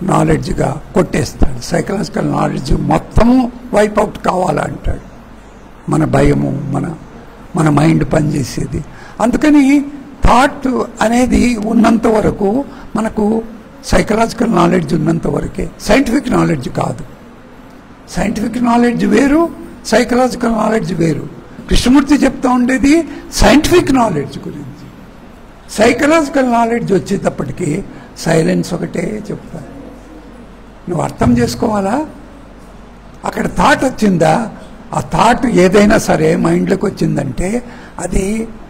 S2: నాలెడ్జ్గా కొట్టేస్తాడు సైకలాజికల్ నాలెడ్జ్ మొత్తము వైప్ అవుట్ కావాలంటాడు మన భయము మన మన మైండ్ పనిచేసేది అందుకని థాట్ అనేది ఉన్నంత వరకు మనకు సైకలాజికల్ నాలెడ్జ్ ఉన్నంత వరకే సైంటిఫిక్ నాలెడ్జ్ కాదు సైంటిఫిక్ నాలెడ్జ్ వేరు సైకలాజికల్ నాలెడ్జ్ వేరు కృష్ణమూర్తి చెప్తా ఉండేది సైంటిఫిక్ నాలెడ్జ్ గురించి సైకలాజికల్ నాలెడ్జ్ వచ్చేటప్పటికి సైలెన్స్ ఒకటే చెప్తాను నువ్వు అర్థం చేసుకోవాలా అక్కడ థాట్ వచ్చిందా ఆ థాట్ ఏదైనా సరే మైండ్లోకి వచ్చిందంటే అది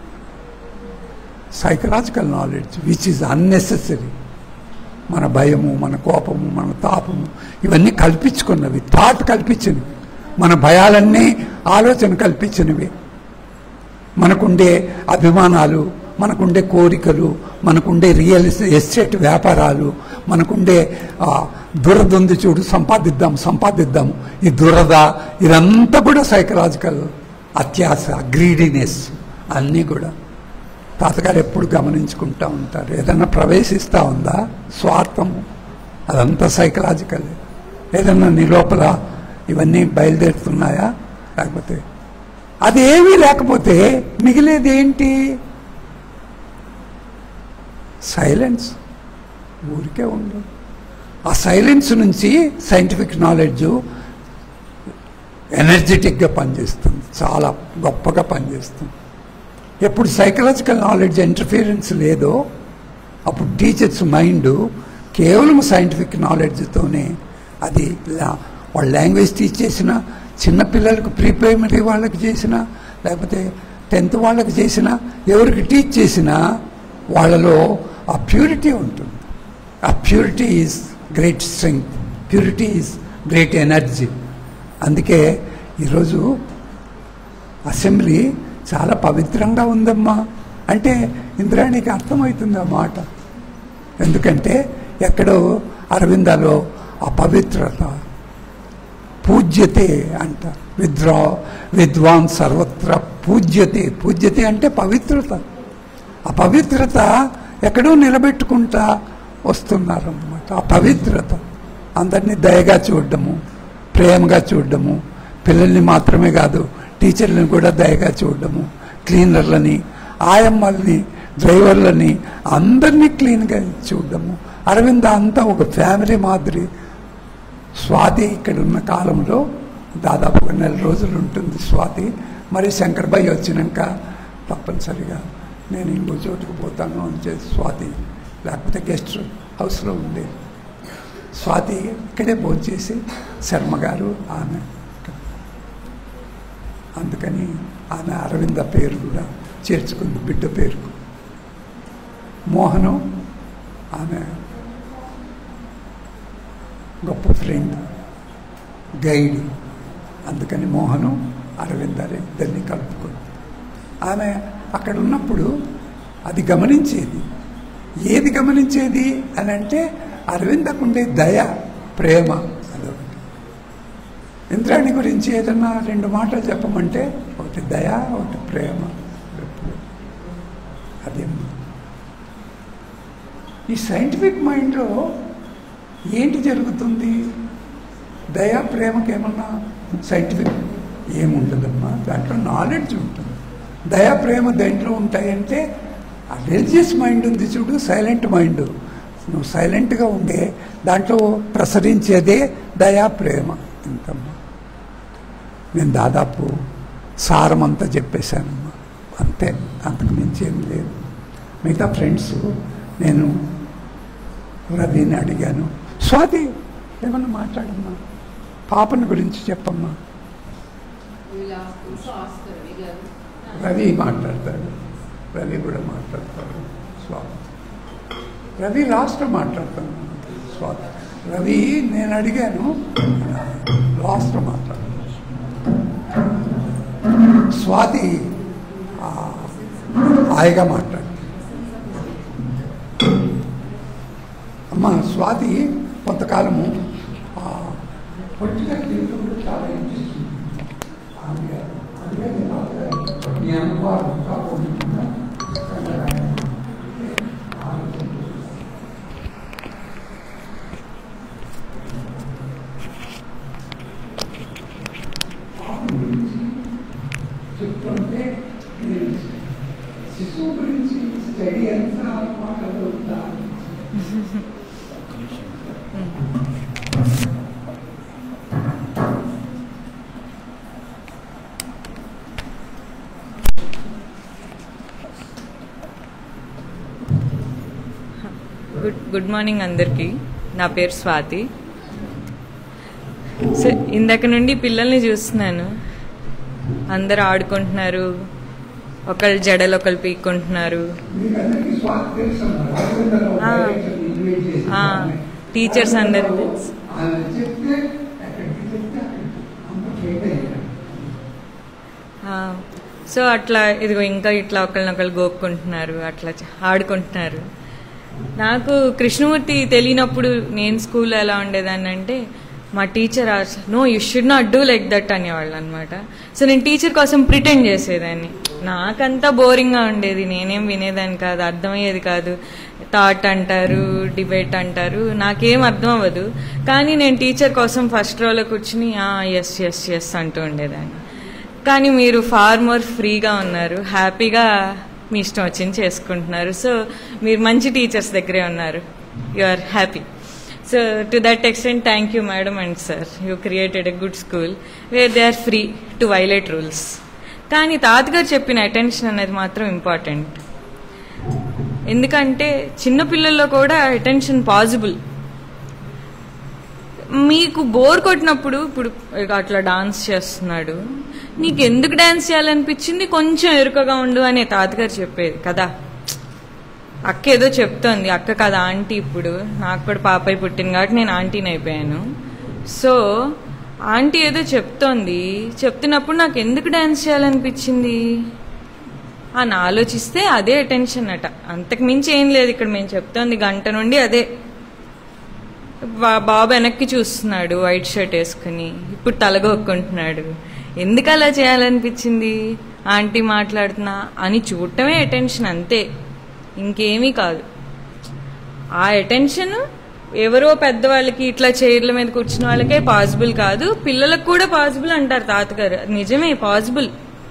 S2: psychological knowledge which is unnecessary మన భయము మన కోపము మన తాపము ఇవన్నీ కల్పించుకున్నవి థాట్ కల్పించినవి మన భయాలన్నీ ఆలోచన కల్పించినవి మనకుండే అభిమానాలు మనకుండే కోరికలు మనకుండే రియల్ ఎస్టేట్ వ్యాపారాలు మనకుండే ఆ, దురద ఉంది చూడు సంపాదిద్దాం సంపాదిద్దాం ఈ దురద ఇదంతా కూడా సైకలాజికల్ అత్యాస గ్రీడీనెస్ అన్నీ కూడా తాతగారు ఎప్పుడు గమనించుకుంటా ఉంటారు ఏదన్నా ప్రవేశిస్తూ ఉందా స్వార్థము అదంతా సైకలాజికల్ ఏదన్నా నీ లోపల ఇవన్నీ బయలుదేరుతున్నాయా లేకపోతే అదేమీ లేకపోతే మిగిలేది ఏంటి సైలెన్స్ ఊరికే ఉండు ఆ సైలెన్స్ నుంచి సైంటిఫిక్ నాలెడ్జ్ ఎనర్జెటిక్గా పనిచేస్తుంది చాలా గొప్పగా పనిచేస్తుంది ఎప్పుడు సైకలాజికల్ నాలెడ్జ్ ఇంటర్ఫియరెన్స్ లేదో అప్పుడు టీచర్స్ మైండ్ కేవలం సైంటిఫిక్ నాలెడ్జ్తోనే అది లా- వాళ్ళ లాంగ్వేజ్ టీచ్ చేసిన చిన్నపిల్లలకు ప్రీ ప్రైమరీ వాళ్ళకి చేసిన లేకపోతే టెన్త్ వాళ్ళకి చేసిన ఎవరికి టీచ్ చేసినా వాళ్ళలో ఆ ప్యూరిటీ ఉంటుంది ఆ purity is great strength purity is great energy అందుకే ఈరోజు అసెంబ్లీ చాలా పవిత్రంగా ఉందమ్మా అంటే ఇంద్రాణికి అర్థమవుతుంది ఆ మాట ఎందుకంటే ఎక్కడో అరవిందాలో ఆ పవిత్రత పూజ్యతే అంట విద్రా విద్వాన్ సర్వత్ర పూజ్యతే పూజ్యతే అంటే పవిత్రత ఆ పవిత్రత ఎక్కడో నిలబెట్టుకుంటా వస్తున్నారన్నమాట ఆ పవిత్రత అందరినీ దయగా చూడడము ప్రేమగా చూడడము పిల్లల్ని మాత్రమే కాదు టీచర్లను కూడా దయగా చూడడము క్లీనర్లని ఆయమ్మల్ని డ్రైవర్లని అందరినీ క్లీన్గా చూడడము అరవింద అంతా ఒక ఫ్యామిలీ మాదిరి స్వాతి ఇక్కడ ఉన్న కాలంలో దాదాపు ఒక నెల రోజులు ఉంటుంది స్వాతి మరి శంకర్బాయి వచ్చినాక తప్పనిసరిగా నేను ఇంకో చోటుకు పోతాను అని చెప్పి స్వాతి లేకపోతే గెస్ట్ హౌస్లో ఉండేది స్వాతి ఇక్కడే భోంచేసి శర్మ గారు ఆమె అందుకని ఆమె అరవింద పేరు కూడా చేర్చుకుంది బిడ్డ పేరుకు మోహను ఆమె గొప్ప ఫ్రెండ్ గైడ్ అందుకని మోహను అరవిందరే ఇద్దరిని కలుపుకుంది ఆమె అక్కడ ఉన్నప్పుడు అది గమనించేది ఏది గమనించేది అని అంటే అరవిందకుండే దయ ప్రేమ అదొకటి ఇంద్రాణి గురించి ఏదన్నా రెండు మాటలు చెప్పమంటే ఒకటి దయ ఒకటి ప్రేమ అదే ఈ సైంటిఫిక్ మైండ్లో ఏంటి జరుగుతుంది దయా ప్రేమకి ఏమన్నా సైంటిఫిక్ ఏముండదమ్మా దాంట్లో నాలెడ్జ్ ఉంటుంది దయా ప్రేమ దేంట్లో ఉంటాయంటే ఆ రిలీజియస్ మైండ్ ఉంది చూడు సైలెంట్ మైండ్ నువ్వు సైలెంట్గా ఉండే దాంట్లో ప్రసరించేదే దయా ప్రేమ ఇంకమ్మా నేను దాదాపు సారం అంతా చెప్పేశానమ్మా అంతే అంతకు మించి ఏం లేదు మిగతా ఫ్రెండ్స్ నేను రవిని అడిగాను స్వాతి ఏమన్నా మాట్లాడమ్మా పాపని గురించి చెప్పమ్మా రవి మాట్లాడతాడు రవి కూడా మాట్లాడతాడు స్వామి రవి లాస్ట్లో మాట్లాడతాను స్వామి రవి నేను అడిగాను లాస్ట్లో మాట్లాడు స్వాతి ఆ, హాయిగా మాట్లాడు అమ్మ స్వాతి కొంతకాలము పొలిటికల్ దీంట్లో కూడా చాలా ఇంట్రెస్ట్ ఉంది ఆమె అందుకే నేను అడగాను. మీ అనుభవాలు కాకుండా గురించి చెప్తుంటే నేను శిశువు గురించి స్టడీ ఎంత మాట్లాడుతుందా
S4: గుడ్ గుడ్ మార్నింగ్ అందరికీ నా పేరు స్వాతి సో ఇందాక నుండి పిల్లల్ని చూస్తున్నాను అందరు ఆడుకుంటున్నారు ఒకళ్ళు జడలు ఒకళ్ళు పీక్కుంటున్నారు
S2: మీకు అందరికీ స్వాగతం తెలుసు అన్నారు. రాఘవేంద్రరావు
S4: ఆ.
S2: డైరెక్టర్ ఇన్వైట్ చేసి
S4: ఆ, టీచర్స్ అందరు తెలుసు.
S2: ఆయన చెప్తే ఎక్కడికి చెప్తే అక్కడికి అంత ఫెయిల్ అయ్యారు
S4: ఆ, సో అట్లా ఇదిగో ఇంకా ఇట్లా ఒకళ్ళనొకళ్ళు గోక్కుంటున్నారు అట్లా చ- ఆడుకుంటున్నారు నాకు కృష్ణమూర్తి తెలియనప్పుడు నేను స్కూల్లో ఎలా ఉండేదాన్ని అంటే మా teacher no you should not do like that అనేవాళ్ళు అనమాట సో నేను టీచర్ కోసం ప్రిటెండ్ చేసేదాన్ని నాకంతా బోరింగ్గా ఉండేది నేనేం వినేదాన్ని కాదు అర్థమయ్యేది కాదు థాట్ అంటారు డిబేట్ అంటారు నాకేం అర్థం అవ్వదు కానీ నేను టీచర్ కోసం ఫస్ట్ రోలో కూర్చుని ఎస్ ఎస్ ఎస్ అంటూ ఉండేదాన్ని కానీ మీరు ఫార్ మోర్ ఫ్రీగా ఉన్నారు హ్యాపీగా మీ ఇష్టం వచ్చింది చేసుకుంటున్నారు సో మీరు మంచి టీచర్స్ దగ్గరే ఉన్నారు you are happy so to that extent thank you madam and sir you created a good school where they are free to violate rules కానీ తాతగారు చెప్పిన అటెన్షన్ అనేది మాత్రం ఇంపార్టెంట్ ఎందుకంటే చిన్నపిల్లల్లో కూడా అటెన్షన్ పాసిబుల్ మీకు బోర్ కొట్టినప్పుడు ఇప్పుడు ఇక అట్లా డాన్స్ చేస్తున్నాడు నీకు ఎందుకు డాన్స్ చేయాలనిపించింది కొంచెం ఎరుకగా ఉండు అనే తాతగారు చెప్పేది కదా అక్క ఏదో చెప్తోంది అక్క కదా ఆంటీ ఇప్పుడు నాకు కూడా పాపయ్య పుట్టింది కాబట్టి నేను ఆంటీని అయిపోయాను సో ఆంటీ ఏదో చెప్తోంది చెప్తున్నప్పుడు నాకు ఎందుకు డాన్స్ చేయాలనిపించింది అని ఆలోచిస్తే అదే అటెన్షన్ అట అంతకు మించి ఏం లేదు ఇక్కడ మేము చెప్తోంది గంట నుండి అదే బా- బాబు వెనక్కి చూస్తున్నాడు వైట్ షర్ట్ వేసుకుని ఇప్పుడు తలగొక్కుంటున్నాడు ఎందుకు అలా చేయాలనిపించింది ఆంటీ మాట్లాడుతున్నా అని చూడటమే అటెన్షన్ అంతే ఇంకేమీ కాదు ఆ అటెన్షన్ ఎవరో పెద్దవాళ్ళకి ఇట్లా చైర్ల మీద కూర్చున్న వాళ్ళకే పాసిబుల్ కాదు పిల్లలకు కూడా పాసిబుల్ అంటారు తాతగారు అది నిజమే పాసిబుల్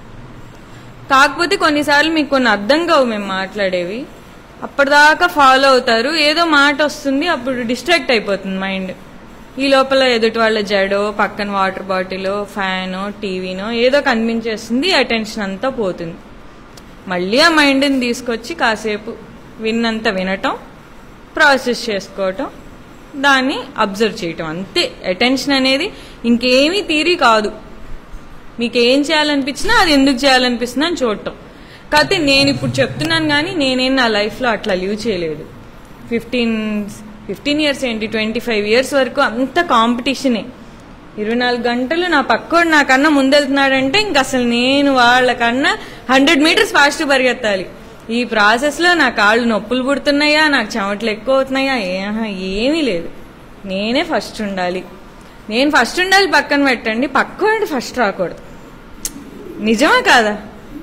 S4: కాకపోతే కొన్నిసార్లు మీకు కొన్ని అర్థం కావు మేము మాట్లాడేవి అప్పటిదాకా ఫాలో అవుతారు ఏదో మాట వస్తుంది అప్పుడు డిస్ట్రాక్ట్ అయిపోతుంది మైండ్ ఈ లోపల ఎదుటి వాళ్ళ జడో పక్కన వాటర్ బాటిలో ఫ్యానో టీవీనో ఏదో కనిపించేస్తుంది అటెన్షన్ అంతా పోతుంది మళ్ళీ ఆ మైండ్ని తీసుకొచ్చి కాసేపు విన్నంత వినటం ప్రాసెస్ చేసుకోవటం దాన్ని అబ్జర్వ్ చేయటం అంతే అటెన్షన్ అనేది ఇంకేమీ తీరి కాదు మీకు ఏం చేయాలనిపించినా అది ఎందుకు చేయాలనిపిస్తుందో అని చూడటం కాకపోతే నేను ఇప్పుడు చెప్తున్నాను కానీ నేనేం నా లైఫ్లో అట్లా లీవ్ చేయలేదు ఫిఫ్టీన్ ఫిఫ్టీన్ ఇయర్స్ ఏంటి ట్వంటీ ఫైవ్ ఇయర్స్ వరకు అంత కాంపిటీషనే ఇరవై నాలుగు గంటలు నా పక్కోడు నాకన్నా ముందెళ్తున్నాడంటే ఇంక అసలు నేను వాళ్ళకన్నా హండ్రెడ్ మీటర్స్ ఫాస్ట్ పరిగెత్తాలి ఈ ప్రాసెస్లో నా కాళ్ళు నొప్పులు పుడుతున్నాయా నాకు చెమటలు ఎక్కువ అవుతున్నాయా ఏ- ఏమీ లేదు నేనే ఫస్ట్ ఉండాలి నేను ఫస్ట్ ఉండాలి పక్కన పెట్టండి పక్కోడు ఫస్ట్ రాకూడదు నిజమా కాదా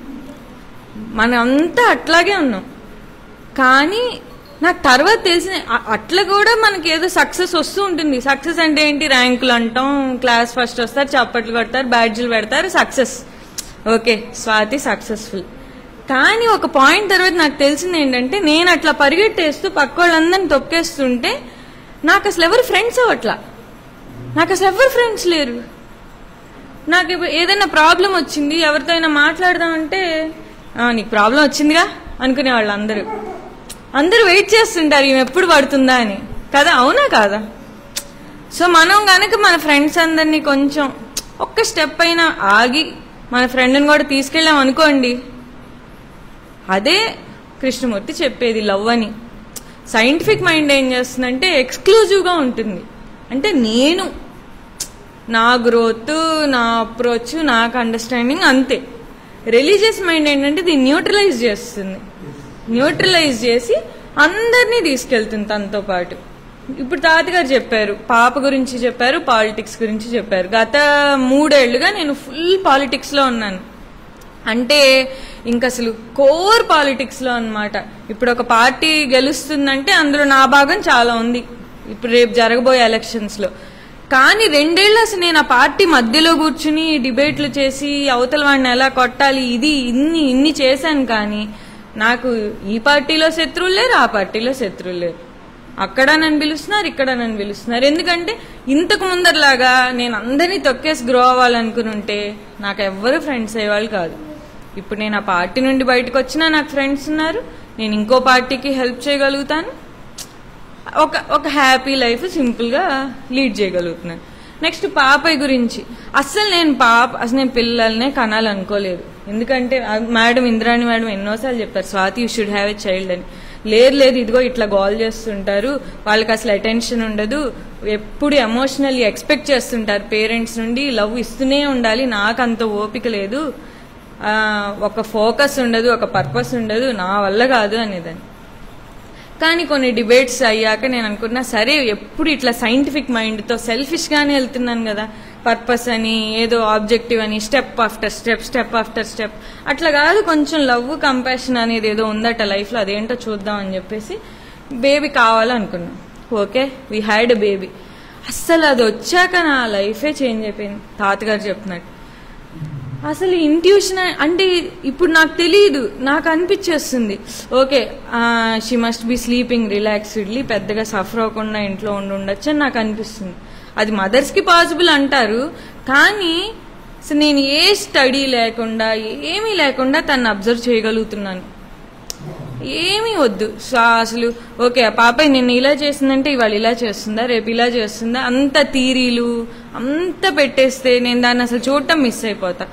S4: మనం అంతా అట్లాగే ఉన్నాం కానీ నాకు తర్వాత తెలిసిన అ- అట్లా కూడా మనకి ఏదో సక్సెస్ వస్తూ ఉంటుంది సక్సెస్ అంటే ఏంటి ర్యాంకులు అంటాం క్లాస్ ఫస్ట్ వస్తారు చప్పట్లు కొడతారు బ్యాడ్జీలు పెడతారు సక్సెస్ ఓకే స్వాతి సక్సెస్ఫుల్ కానీ ఒక పాయింట్ తర్వాత నాకు తెలిసింది ఏంటంటే నేను అట్లా పరిగెట్టేస్తూ పక్క వాళ్ళందరిని తొక్కేస్తుంటే నాకు అసలు ఎవరు ఫ్రెండ్స్ అవ్వట్లా నాకు అసలు ఎవరు ఫ్రెండ్స్ లేరు నాకు ఇప్పుడు ఏదైనా ప్రాబ్లం వచ్చింది ఎవరితో అయినా మాట్లాడదామంటే "ఆ, నీకు ప్రాబ్లం వచ్చిందిగా అనుకునే వాళ్ళు అందరూ అందరూ వెయిట్ చేస్తుంటారు ఈమె ఎప్పుడు పడుతుందా అని కదా అవునా కాదా సో మనం గనక మన ఫ్రెండ్స్ అందరినీ కొంచెం ఒక్క స్టెప్ అయినా ఆగి మన ఫ్రెండ్ని కూడా తీసుకెళ్ళాం అనుకోండి అదే కృష్ణమూర్తి చెప్పేది లవ్ అని సైంటిఫిక్ మైండ్ ఏం చేస్తుందంటే ఎక్స్క్లూజివ్గా ఉంటుంది అంటే నేను నా గ్రోత్ నా అప్రోచ్ నాకు అండర్స్టాండింగ్ అంతే రిలీజియస్ మైండ్ ఏంటంటే దీన్ని న్యూట్రలైజ్ చేస్తుంది న్యూట్రలైజ్ చేసి అందరినీ తీసుకెళ్తుంది తనతో పాటు ఇప్పుడు తాతగారు చెప్పారు పాప గురించి చెప్పారు పాలిటిక్స్ గురించి చెప్పారు గత మూడేళ్లుగా నేను ఫుల్ పాలిటిక్స్ లో ఉన్నాను అంటే ఇంక అసలు కోర్ పాలిటిక్స్ లో అన్నమాట ఇప్పుడు ఒక పార్టీ గెలుస్తుందంటే అందులో నా భాగం చాలా ఉంది ఇప్పుడు రేపు జరగబోయే ఎలక్షన్స్ లో కానీ రెండేళ్ళు అసలు నేను ఆ పార్టీ మధ్యలో కూర్చుని డిబేట్లు చేసి అవతల వాడిని ఎలా కొట్టాలి ఇది ఇన్ని ఇన్ని చేశాను కానీ నాకు ఈ పార్టీలో శత్రువులు లేరు ఆ పార్టీలో శత్రువులు లేరు అక్కడ నన్ను పిలుస్తున్నారు ఇక్కడ నన్ను పిలుస్తున్నారు ఎందుకంటే ఇంతకు ముందరలాగా నేను అందరినీ తొక్కేసి గ్రో అవ్వాలనుకుని ఉంటే నాకు ఎవ్వరు ఫ్రెండ్స్ అయ్యేవాళ్ళు కాదు ఇప్పుడు నేను ఆ పార్టీ నుండి బయటకు వచ్చినా నాకు ఫ్రెండ్స్ ఉన్నారు నేను ఇంకో పార్టీకి హెల్ప్ చేయగలుగుతాను ఒక ఒక హ్యాపీ లైఫ్ సింపుల్ గా లీడ్ చేయగలుగుతున్నాను నెక్స్ట్ పాపయ్య గురించి అస్సలు నేను పాప అసలు నేను పిల్లల్నే కనాలనుకోలేదు ఎందుకంటే ఆ మేడం ఇంద్రాణి మేడం ఎన్నోసార్లు చెప్తారు Swathi you should have a child అని లేదు లేదు ఇదిగో ఇట్లా గోల్ చేస్తుంటారు వాళ్ళకి అసలు అటెన్షన్ ఉండదు ఎప్పుడు ఎమోషనల్లీ ఎక్స్పెక్ట్ చేస్తుంటారు పేరెంట్స్ నుండి లవ్ ఇస్తూనే ఉండాలి నాకు అంత ఓపిక లేదు ఆ, ఒక ఫోకస్ ఉండదు ఒక పర్పస్ ఉండదు నా వల్ల కాదు అనేదాన్ని కానీ కొన్ని డిబేట్స్ అయ్యాక నేను అనుకున్నా సరే ఎప్పుడు ఇట్లా సైంటిఫిక్ మైండ్తో సెల్ఫిష్గానే వెళ్తున్నాను కదా పర్పస్ అని ఏదో ఆబ్జెక్టివ్ అని step after step step after step అట్లా కాదు కొంచెం లవ్ కంపాషన్ అనేది ఏదో ఉందట లైఫ్లో అదేంటో చూద్దాం అని చెప్పేసి బేబీ కావాలనుకున్నాం ఓకే వీ హ్యాడ్ బేబీ అస్సలు అది వచ్చాక నా లైఫే చేంజ్ అయిపోయింది తాతగారు చెప్తున్నట్టు అసలు ఇంట్యూషన్ అంటే ఇప్పుడు నాకు తెలియదు నాకు అనిపించేస్తుంది okay she must be sleeping రిలాక్స్డ్లీ పెద్దగా సఫర్ అవ్వకుండా ఇంట్లో ఉండి ఉండొచ్చు అని నాకు అనిపిస్తుంది అది మదర్స్కి పాసిబుల్ అంటారు కానీ అసలు నేను ఏ స్టడీ లేకుండా ఏమీ లేకుండా తను అబ్జర్వ్ చేయగలుగుతున్నాను ఏమీ వద్దు సో అసలు ఓకే ఆ పాప నిన్న ఇలా చేసిందంటే ఇవాళ ఇలా చేస్తుందా రేపు ఇలా చేస్తుందా అంత థీరీలు అంత పెట్టేస్తే నేను దాన్ని అసలు చూడటం మిస్ అయిపోతా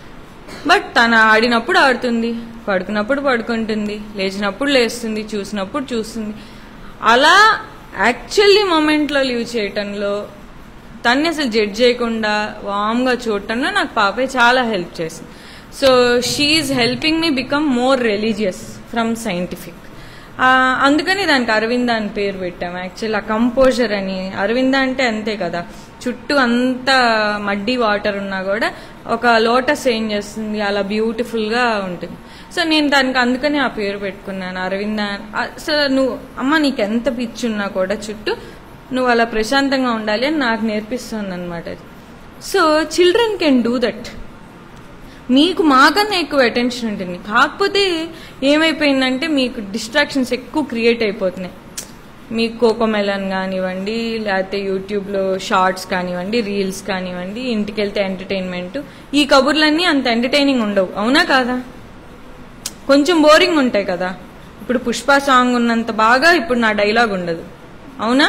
S4: బట్ తను ఆడినప్పుడు ఆడుతుంది పడుకున్నప్పుడు పడుకుంటుంది లేచినప్పుడు లేస్తుంది చూసినప్పుడు చూస్తుంది అలా యాక్చువల్లీ మూమెంట్లో లీవ్ చేయటంలో తన్ని అసలు జడ్జ్ చేయకుండా వామ్గా చూడటంలో నాకు పాపే చాలా హెల్ప్ చేసింది so she helping me become more religious from scientific అందుకని దానికి అరవింద అని పేరు పెట్టాము యాక్చువల్ ఆ కంపోజర్ అని అరవింద అంటే అంతే కదా చుట్టూ అంతా మడ్డి వాటర్ ఉన్నా కూడా ఒక లోటస్ ఏం చేస్తుంది అలా బ్యూటిఫుల్ గా ఉంటుంది సో నేను దానికి అందుకని ఆ పేరు పెట్టుకున్నాను అరవింద అసలు నువ్వు అమ్మ నీకు ఎంత పిచ్చి ఉన్నా కూడా చుట్టూ నువ్వు అలా ప్రశాంతంగా ఉండాలి అని నాకు నేర్పిస్తుంది అనమాట అది so children can do that మీకు మాకన్నా ఎక్కువ అటెన్షన్ ఉంటుంది కాకపోతే ఏమైపోయిందంటే మీకు డిస్ట్రాక్షన్స్ ఎక్కువ క్రియేట్ అయిపోతున్నాయి మీకు కోకోమెలన్ కానివ్వండి లేకపోతే యూట్యూబ్లో షార్ట్స్ కానివ్వండి రీల్స్ కానివ్వండి ఇంటికి వెళ్తే ఎంటర్టైన్మెంట్ ఈ కబుర్లన్నీ అంత ఎంటర్టైనింగ్ ఉండవు అవునా కాదా కొంచెం బోరింగ్ ఉంటాయి కదా ఇప్పుడు పుష్ప సాంగ్ ఉన్నంత బాగా ఇప్పుడు నా డైలాగ్ ఉండదు అవునా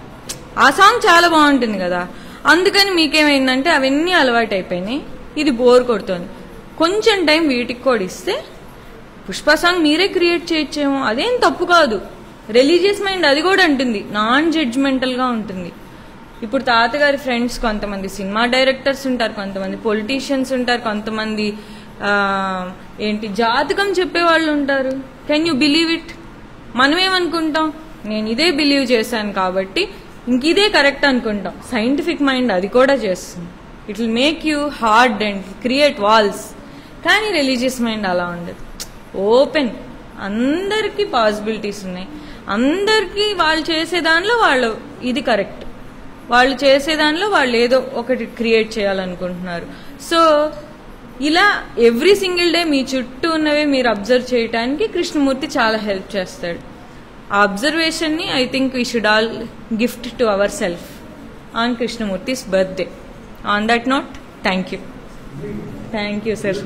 S4: ఆ సాంగ్ చాలా బాగుంటుంది కదా అందుకని మీకేమైందంటే అవన్నీ అలవాటు అయిపోయినాయి ఇది బోర్ కొడుతుంది కొంచెం టైం వీటికి కూడా ఇస్తే పుష్ప సాంగ్ మీరే క్రియేట్ చేయొచ్చేమో అదేం తప్పు కాదు రిలీజియస్ మైండ్ అది కూడా ఉంటుంది నాన్ జడ్జ్మెంటల్ గా ఉంటుంది ఇప్పుడు తాతగారి ఫ్రెండ్స్ కొంతమంది సినిమా డైరెక్టర్స్ ఉంటారు కొంతమంది పొలిటీషియన్స్ ఉంటారు కొంతమంది ఆ, ఏంటి జాతకం చెప్పేవాళ్ళు ఉంటారు కెన్ యూ బిలీవ్ ఇట్ మనమేమనుకుంటాం నేను ఇదే బిలీవ్ చేశాను కాబట్టి ఇంక ఇదే కరెక్ట్ అనుకుంటాం సైంటిఫిక్ మైండ్ అది కూడా చేస్తుంది it will make you hard and create walls కానీ రిలీజియస్ మైండ్ అలా ఉండదు ఓపెన్ అందరికీ పాసిబిలిటీస్ ఉన్నాయి అందరికీ వాళ్ళు చేసే దానిలో వాళ్ళు ఇది కరెక్ట్ వాళ్ళు చేసే దానిలో వాళ్ళు ఏదో ఒకటి క్రియేట్ చేయాలనుకుంటున్నారు సో ఇలా ఎవ్రీ సింగిల్ డే మీ చుట్టూ ఉన్నవే మీరు అబ్జర్వ్ చేయడానికి కృష్ణమూర్తి చాలా హెల్ప్ చేస్తాడు ఆ అబ్జర్వేషన్ ని I think we should all gift to our self on Krishnamurti's birthday on that note thank you thank you sir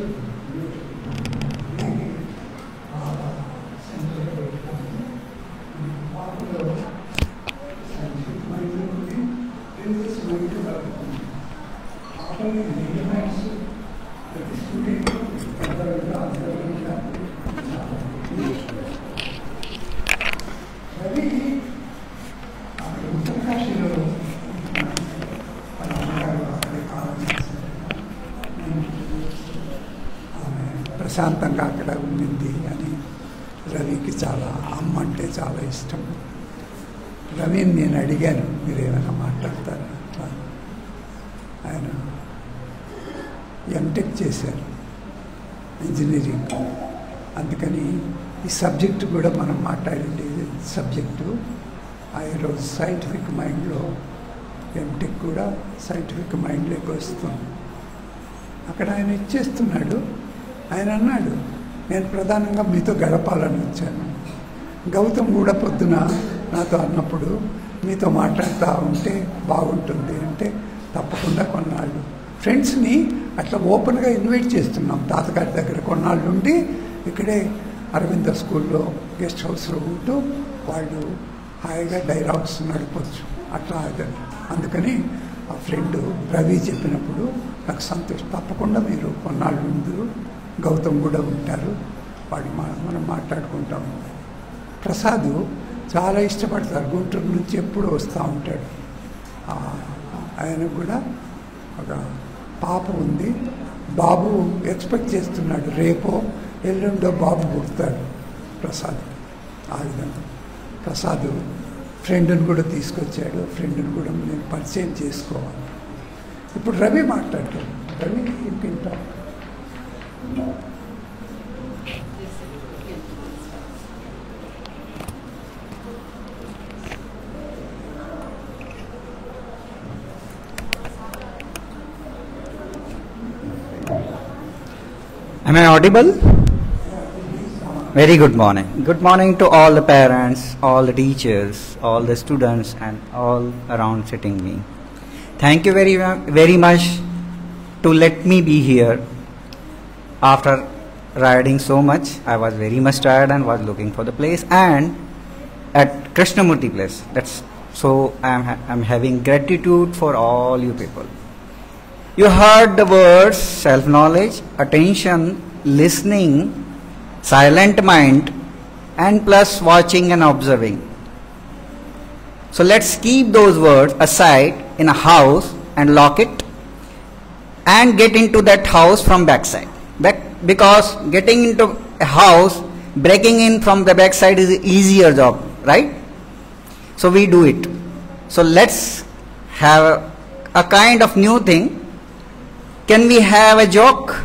S2: ప్రశాంతంగా అక్కడ ఉండింది అని రవికి చాలా అమ్మ అంటే చాలా ఇష్టం రవిని నేను అడిగాను మీరు ఏమైనా మాట్లాడతారా అట్లా. ఆయన ఎంటెక్ చేశారు ఇంజనీరింగ్ అందుకని ఈ సబ్జెక్టు కూడా మనం మాట్లాడింది సబ్జెక్టు ఆ రోజు సైంటిఫిక్ మైండ్లో ఎంటెక్ కూడా సైంటిఫిక్ మైండ్లోకి వస్తుంది అక్కడ ఆయన ఇచ్చేస్తున్నాడు ఆయన అన్నాడు నేను ప్రధానంగా మీతో గడపాలని వచ్చాను గౌతమ్ కూడా పొద్దున నాతో అన్నప్పుడు మీతో మాట్లాడుతూ ఉంటే బాగుంటుంది అంటే తప్పకుండా కొన్నాళ్ళు ఫ్రెండ్స్ని అట్లా ఓపెన్గా ఇన్వైట్ చేస్తున్నాం తాతగారి దగ్గర కొన్నాళ్ళు ఉండి ఇక్కడే అరవింద స్కూల్లో గెస్ట్ హౌస్లో ఉంటూ వాళ్ళు హాయిగా డైలాగ్స్ నడపచ్చు అట్లా అది. అందుకని ఆ ఫ్రెండ్ రవి చెప్పినప్పుడు నాకు సంతోషం తప్పకుండా మీరు కొన్నాళ్ళు ముందు గౌతమ్ కూడా ఉంటారు వాడు మా మనం మాట్లాడుకుంటాం ప్రసాద్ చాలా ఇష్టపడతారు గుంటూరు నుంచి ఎప్పుడు వస్తూ ఉంటాడు ఆ, ఆయన కూడా ఒక పాప ఉంది బాబు ఎక్స్పెక్ట్ చేస్తున్నాడు రేపో ఎల్లుండో బాబు పుడతాడు ప్రసాద్ ఆ విధంగా ప్రసాద్ ఫ్రెండ్ని కూడా తీసుకొచ్చాడు ఫ్రెండ్ని కూడా నేను పరిచయం చేసుకోవాలి ఇప్పుడు రవి మాట్లాడతాడు రవి ఇంటింటా
S5: Am I audible? Very good morning. Good morning to all the parents, all the teachers, all the students, and all around sitting me. Thank you very, mu- very much to let me be here. After riding so much, I was very much tired and was looking for the place. And at Krishnamurti place, that's so I'm, ha- I'm having gratitude for all you people. You heard the words self knowledge, attention, listening, silent mind, and plus watching and observing. So let's keep those words aside in a house and lock it and get into that house from backside. Back, because getting into a house, breaking in from the backside is an easier job, right? So we do it. So let's have a, a kind of new thing. Can we have a joke?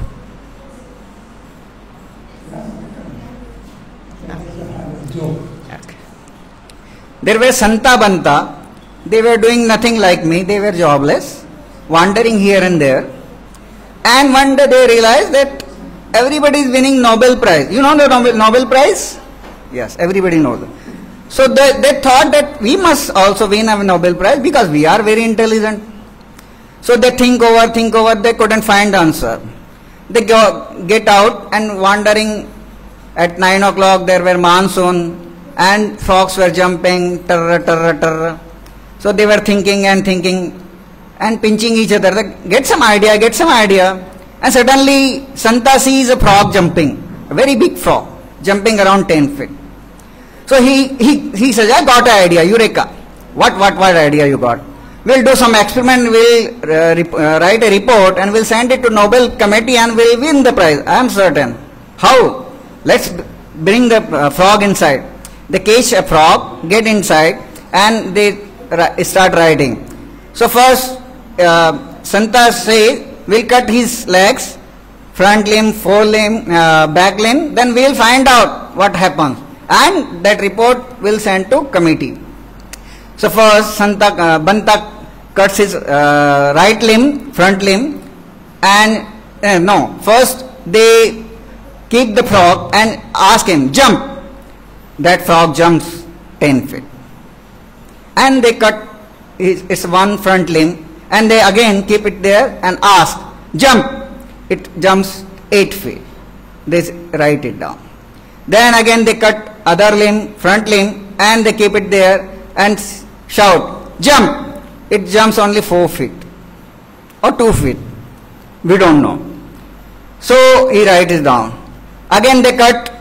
S2: Joke
S5: Okay. There were Santa Banta. They were doing nothing like me. They were jobless, wandering here and there. And one day they realized that everybody is winning Nobel Prize. You know the Nobel, Nobel Prize? Yes, everybody knows. it. So they, they thought that we must also win a Nobel Prize because we are very intelligent. So they think over, think over, they couldn't find answer. They go, get out and wandering at 9 o'clock there were monsoon and frogs were jumping, terror, terror, terror. So they were thinking and thinking and pinching each other. They, Get some idea, get some idea. And suddenly Santa sees a frog jumping, a very big frog, jumping around 10 feet. So he, he, he says, I got an idea, Eureka. What, what, what idea you got? We'll do some experiment, we'll uh, rep- uh, write a report and we'll send it to Nobel committee and we'll win the prize. I am certain. How? Let's b- bring the uh, frog inside. They catch a frog, get inside and they ri- start writing. So first, uh, Santa says, we'll cut his legs, front limb, fore limb, uh, back limb, then we'll find out what happens. And that report will send to committee. So first, Santa uh, Banta cuts his uh, right limb, front limb, and uh, no. First they keep the frog and ask him jump. That frog jumps ten feet, and they cut his, his one front limb, and they again keep it there and ask jump. It jumps eight feet. They s- write it down. Then again they cut other limb, front limb, and they keep it there and s- shout, jump. It jumps only four feet or two feet. We don't know. So he writes it down. Again they cut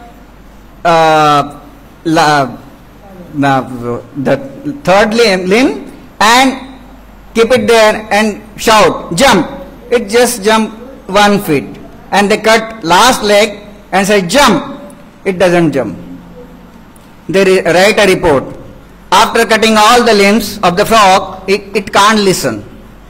S5: uh, la, uh, the third limb, limb and keep it there and shout, jump. It just jump one feet. And they cut last leg and say, jump. It doesn't jump. They re- write a report. After cutting all the limbs of the frog, it, it can't listen.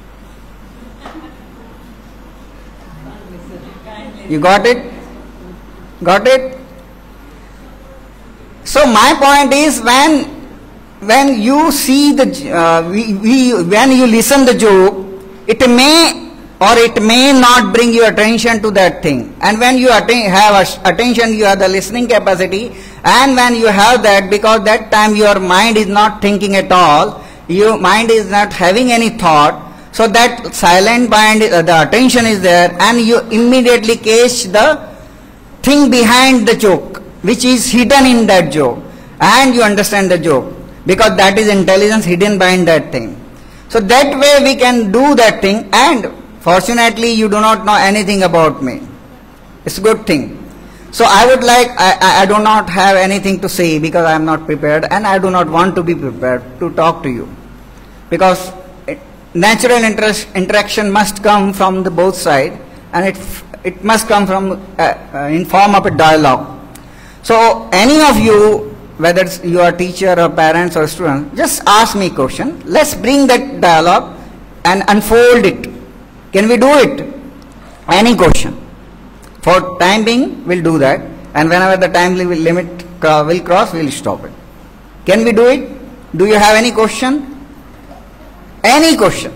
S5: You got it? Got it? So my point is when when you see the uh, we, we, when you listen the joke it may or it may not bring your attention to that thing and when you atten- have a- attention you have the listening capacity and when you have that because that time your mind is not thinking at all your mind is not having any thought so that silent mind uh, the attention is there and you immediately catch the thing behind the joke which is hidden in that joke and you understand the joke because that is intelligence hidden behind that thing so that way we can do that thing and fortunately you do not know anything about me it's a good thing so i would like i, I- I do not have anything to say because i am not prepared and i do not want to be prepared to talk to you because it, natural interest, interaction must come from the both side and it it must come from uh, uh, in form of a dialogue so any of you whether it's you are teacher or parents or student just ask me question let's bring that dialogue and unfold it can we do it any question for time being we'll do that and whenever the time li- limit uh, will cross we'll stop it can we do it do you have any question any question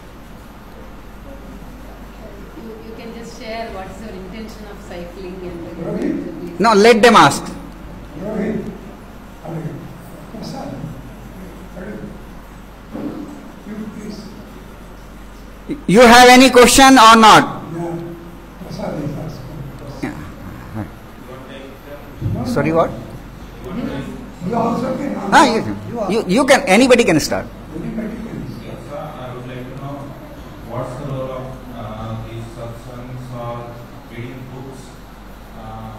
S1: You, you can just share what is your intention of cycling
S2: Ravi?
S1: and
S5: no let them ask
S2: Rohit అడగండి ప్రసాద్ అడగండి you please
S5: you have any question or not
S2: yeah Prasad is asking.
S5: sorry what
S2: You also can
S5: ah, you, can. you, you can anybody can start
S2: Anybody can.
S6: Yes, sir. I would like to know what's the role of uh, these satsangs or reading books uh,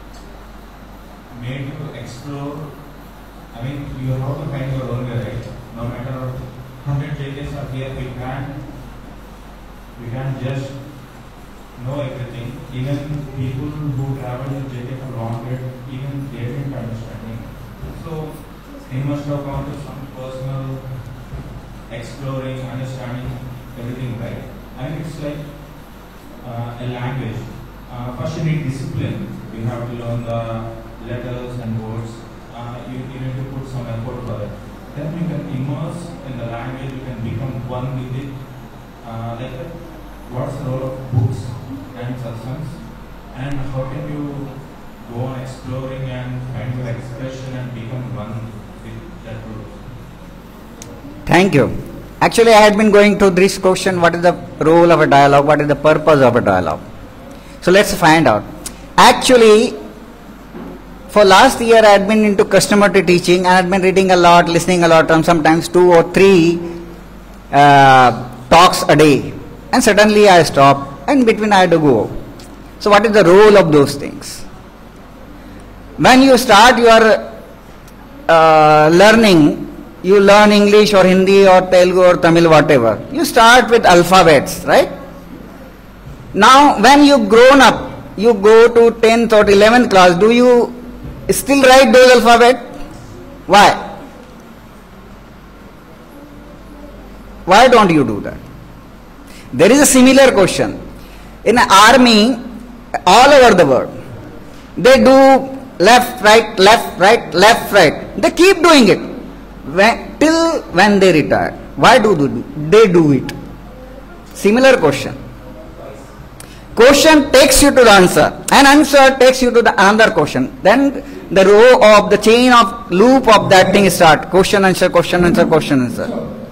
S6: made you explore. I mean, you have to find your own way, right? No matter how many changes are here, we can't we can't just know everything. Even people who travel in JK for long period, even they didn't understanding. So, they must have gone to some personal exploring, understanding everything, right? And it's like uh, a language. Uh, first, you need discipline. You have to learn the letters and words. Uh, you, you need to put some effort for it. Then you can immerse in the language. You can become one with it. Uh, like that. What's the role of books and satsangs? And how can you go on exploring and find your expression and become one with that role?
S5: Thank you. Actually, I had been going to this question what is the role of a dialogue, what is the purpose of a dialogue. So let's find out. Actually, for last year, I had been into customer to teaching and I had been reading a lot, listening a lot, and sometimes two or three uh, talks a day. And suddenly I stopped, and in between I had to go. So, what is the role of those things? When you start your uh, learning, you learn English or Hindi or Telugu or Tamil, whatever. You start with alphabets, right? Now, when you grown up, you go to 10th or 11th class, do you still write those alphabet? Why? Why don't you do that? There is a similar question. In an army, all over the world, they do left, right, left, right, left, right. They keep doing it when, till when they retire. Why do they do, they do it? Similar question. Question takes you to the answer, and answer takes you to the another question. Then the row of the chain of loop of that thing start. Question answer, question answer, question answer.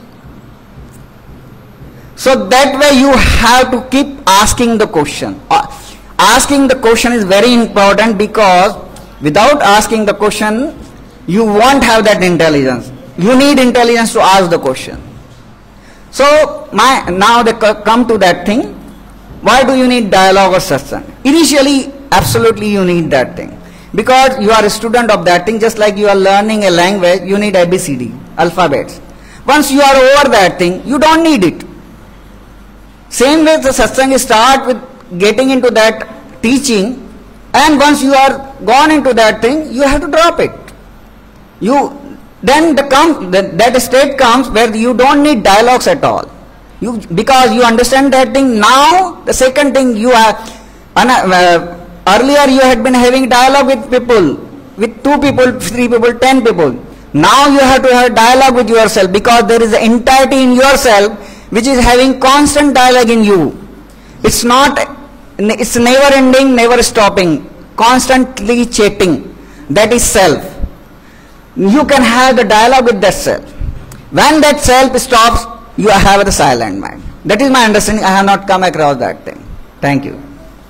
S5: So that way you have to keep asking the question. Uh, Asking the question is very important because without asking the question, you won't have that intelligence. You need intelligence to ask the question. So my now they co- come to that thing. Why do you need dialogue or satsang? Initially, absolutely you need that thing. Because you are a student of that thing, just like you are learning a language, you need ABCD, alphabets. Once you are over that thing, you don't need it. Same way the satsang is start with getting into that teaching and once you are gone into that thing, you have to drop it. You then the come the, that state comes where you don't need dialogues at all. You because you understand that thing now. The second thing you are ana- uh, earlier you had been having dialogue with people, with two people, three people, ten people. Now you have to have dialogue with yourself because there is an entirety in yourself which is having constant dialogue in you. It's not, it's never ending, never stopping, constantly chatting. That is self. You can have the dialogue with that self. When that self stops, you have the silent mind. That is my understanding. I have not come across that thing. Thank you.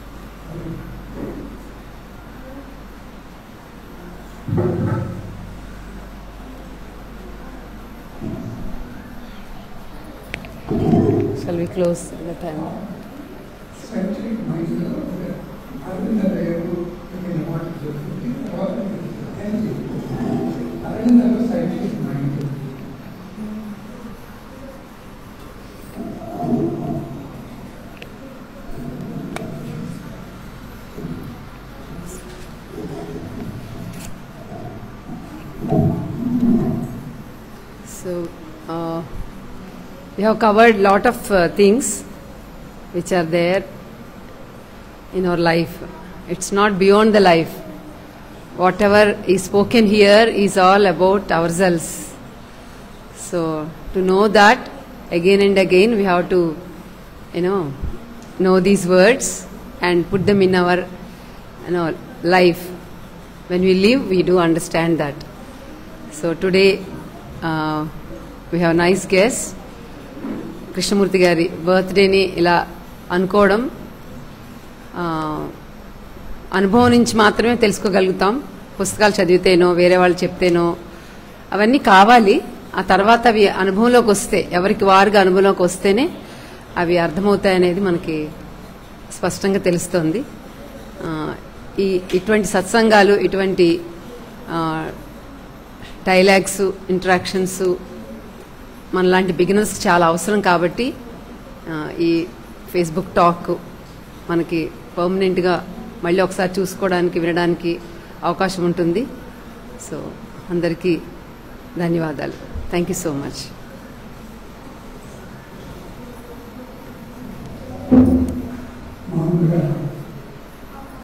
S1: Shall we close the time?
S2: Scientific మైండ్లో అరవింద గారు చెప్పిన మాట జరుగుతుంది తర్వాత Aravinda scientific mind
S1: So, uh, we have covered lot of uh, things which are there in our life. It's not beyond the life. Whatever is spoken here is all about ourselves. So, to know that again and again, we have to, you know, know these words and put them in our, you know, life. When we live, we do understand that. So today uh, we have nice guest. Krishnamurti గారి బర్త్డేని ఇలా అనుకోవడం ఆ, అనుభవం నుంచి మాత్రమే తెలుసుకోగలుగుతాం పుస్తకాలు చదివితేనో వేరే వాళ్ళు చెప్తేనో అవన్నీ కావాలి ఆ తర్వాత అవి అనుభవంలోకి వస్తే ఎవరికి వారుగా అనుభవంలోకి వస్తేనే అవి అర్థమవుతాయనేది మనకి స్పష్టంగా తెలుస్తుంది ఆ, ఈ ఇటువంటి సత్సంగాలు ఇటువంటి డైలాగ్స్ ఇంటరాక్షన్స్ మనలాంటి బిగినర్స్ చాలా అవసరం కాబట్టి ఆ, ఈ ఫేస్బుక్ టాక్ మనకి పర్మనెంట్గా మళ్ళీ ఒకసారి చూసుకోవడానికి వినడానికి అవకాశం ఉంటుంది సో అందరికీ ధన్యవాదాలు థ్యాంక్ యూ సో మచ్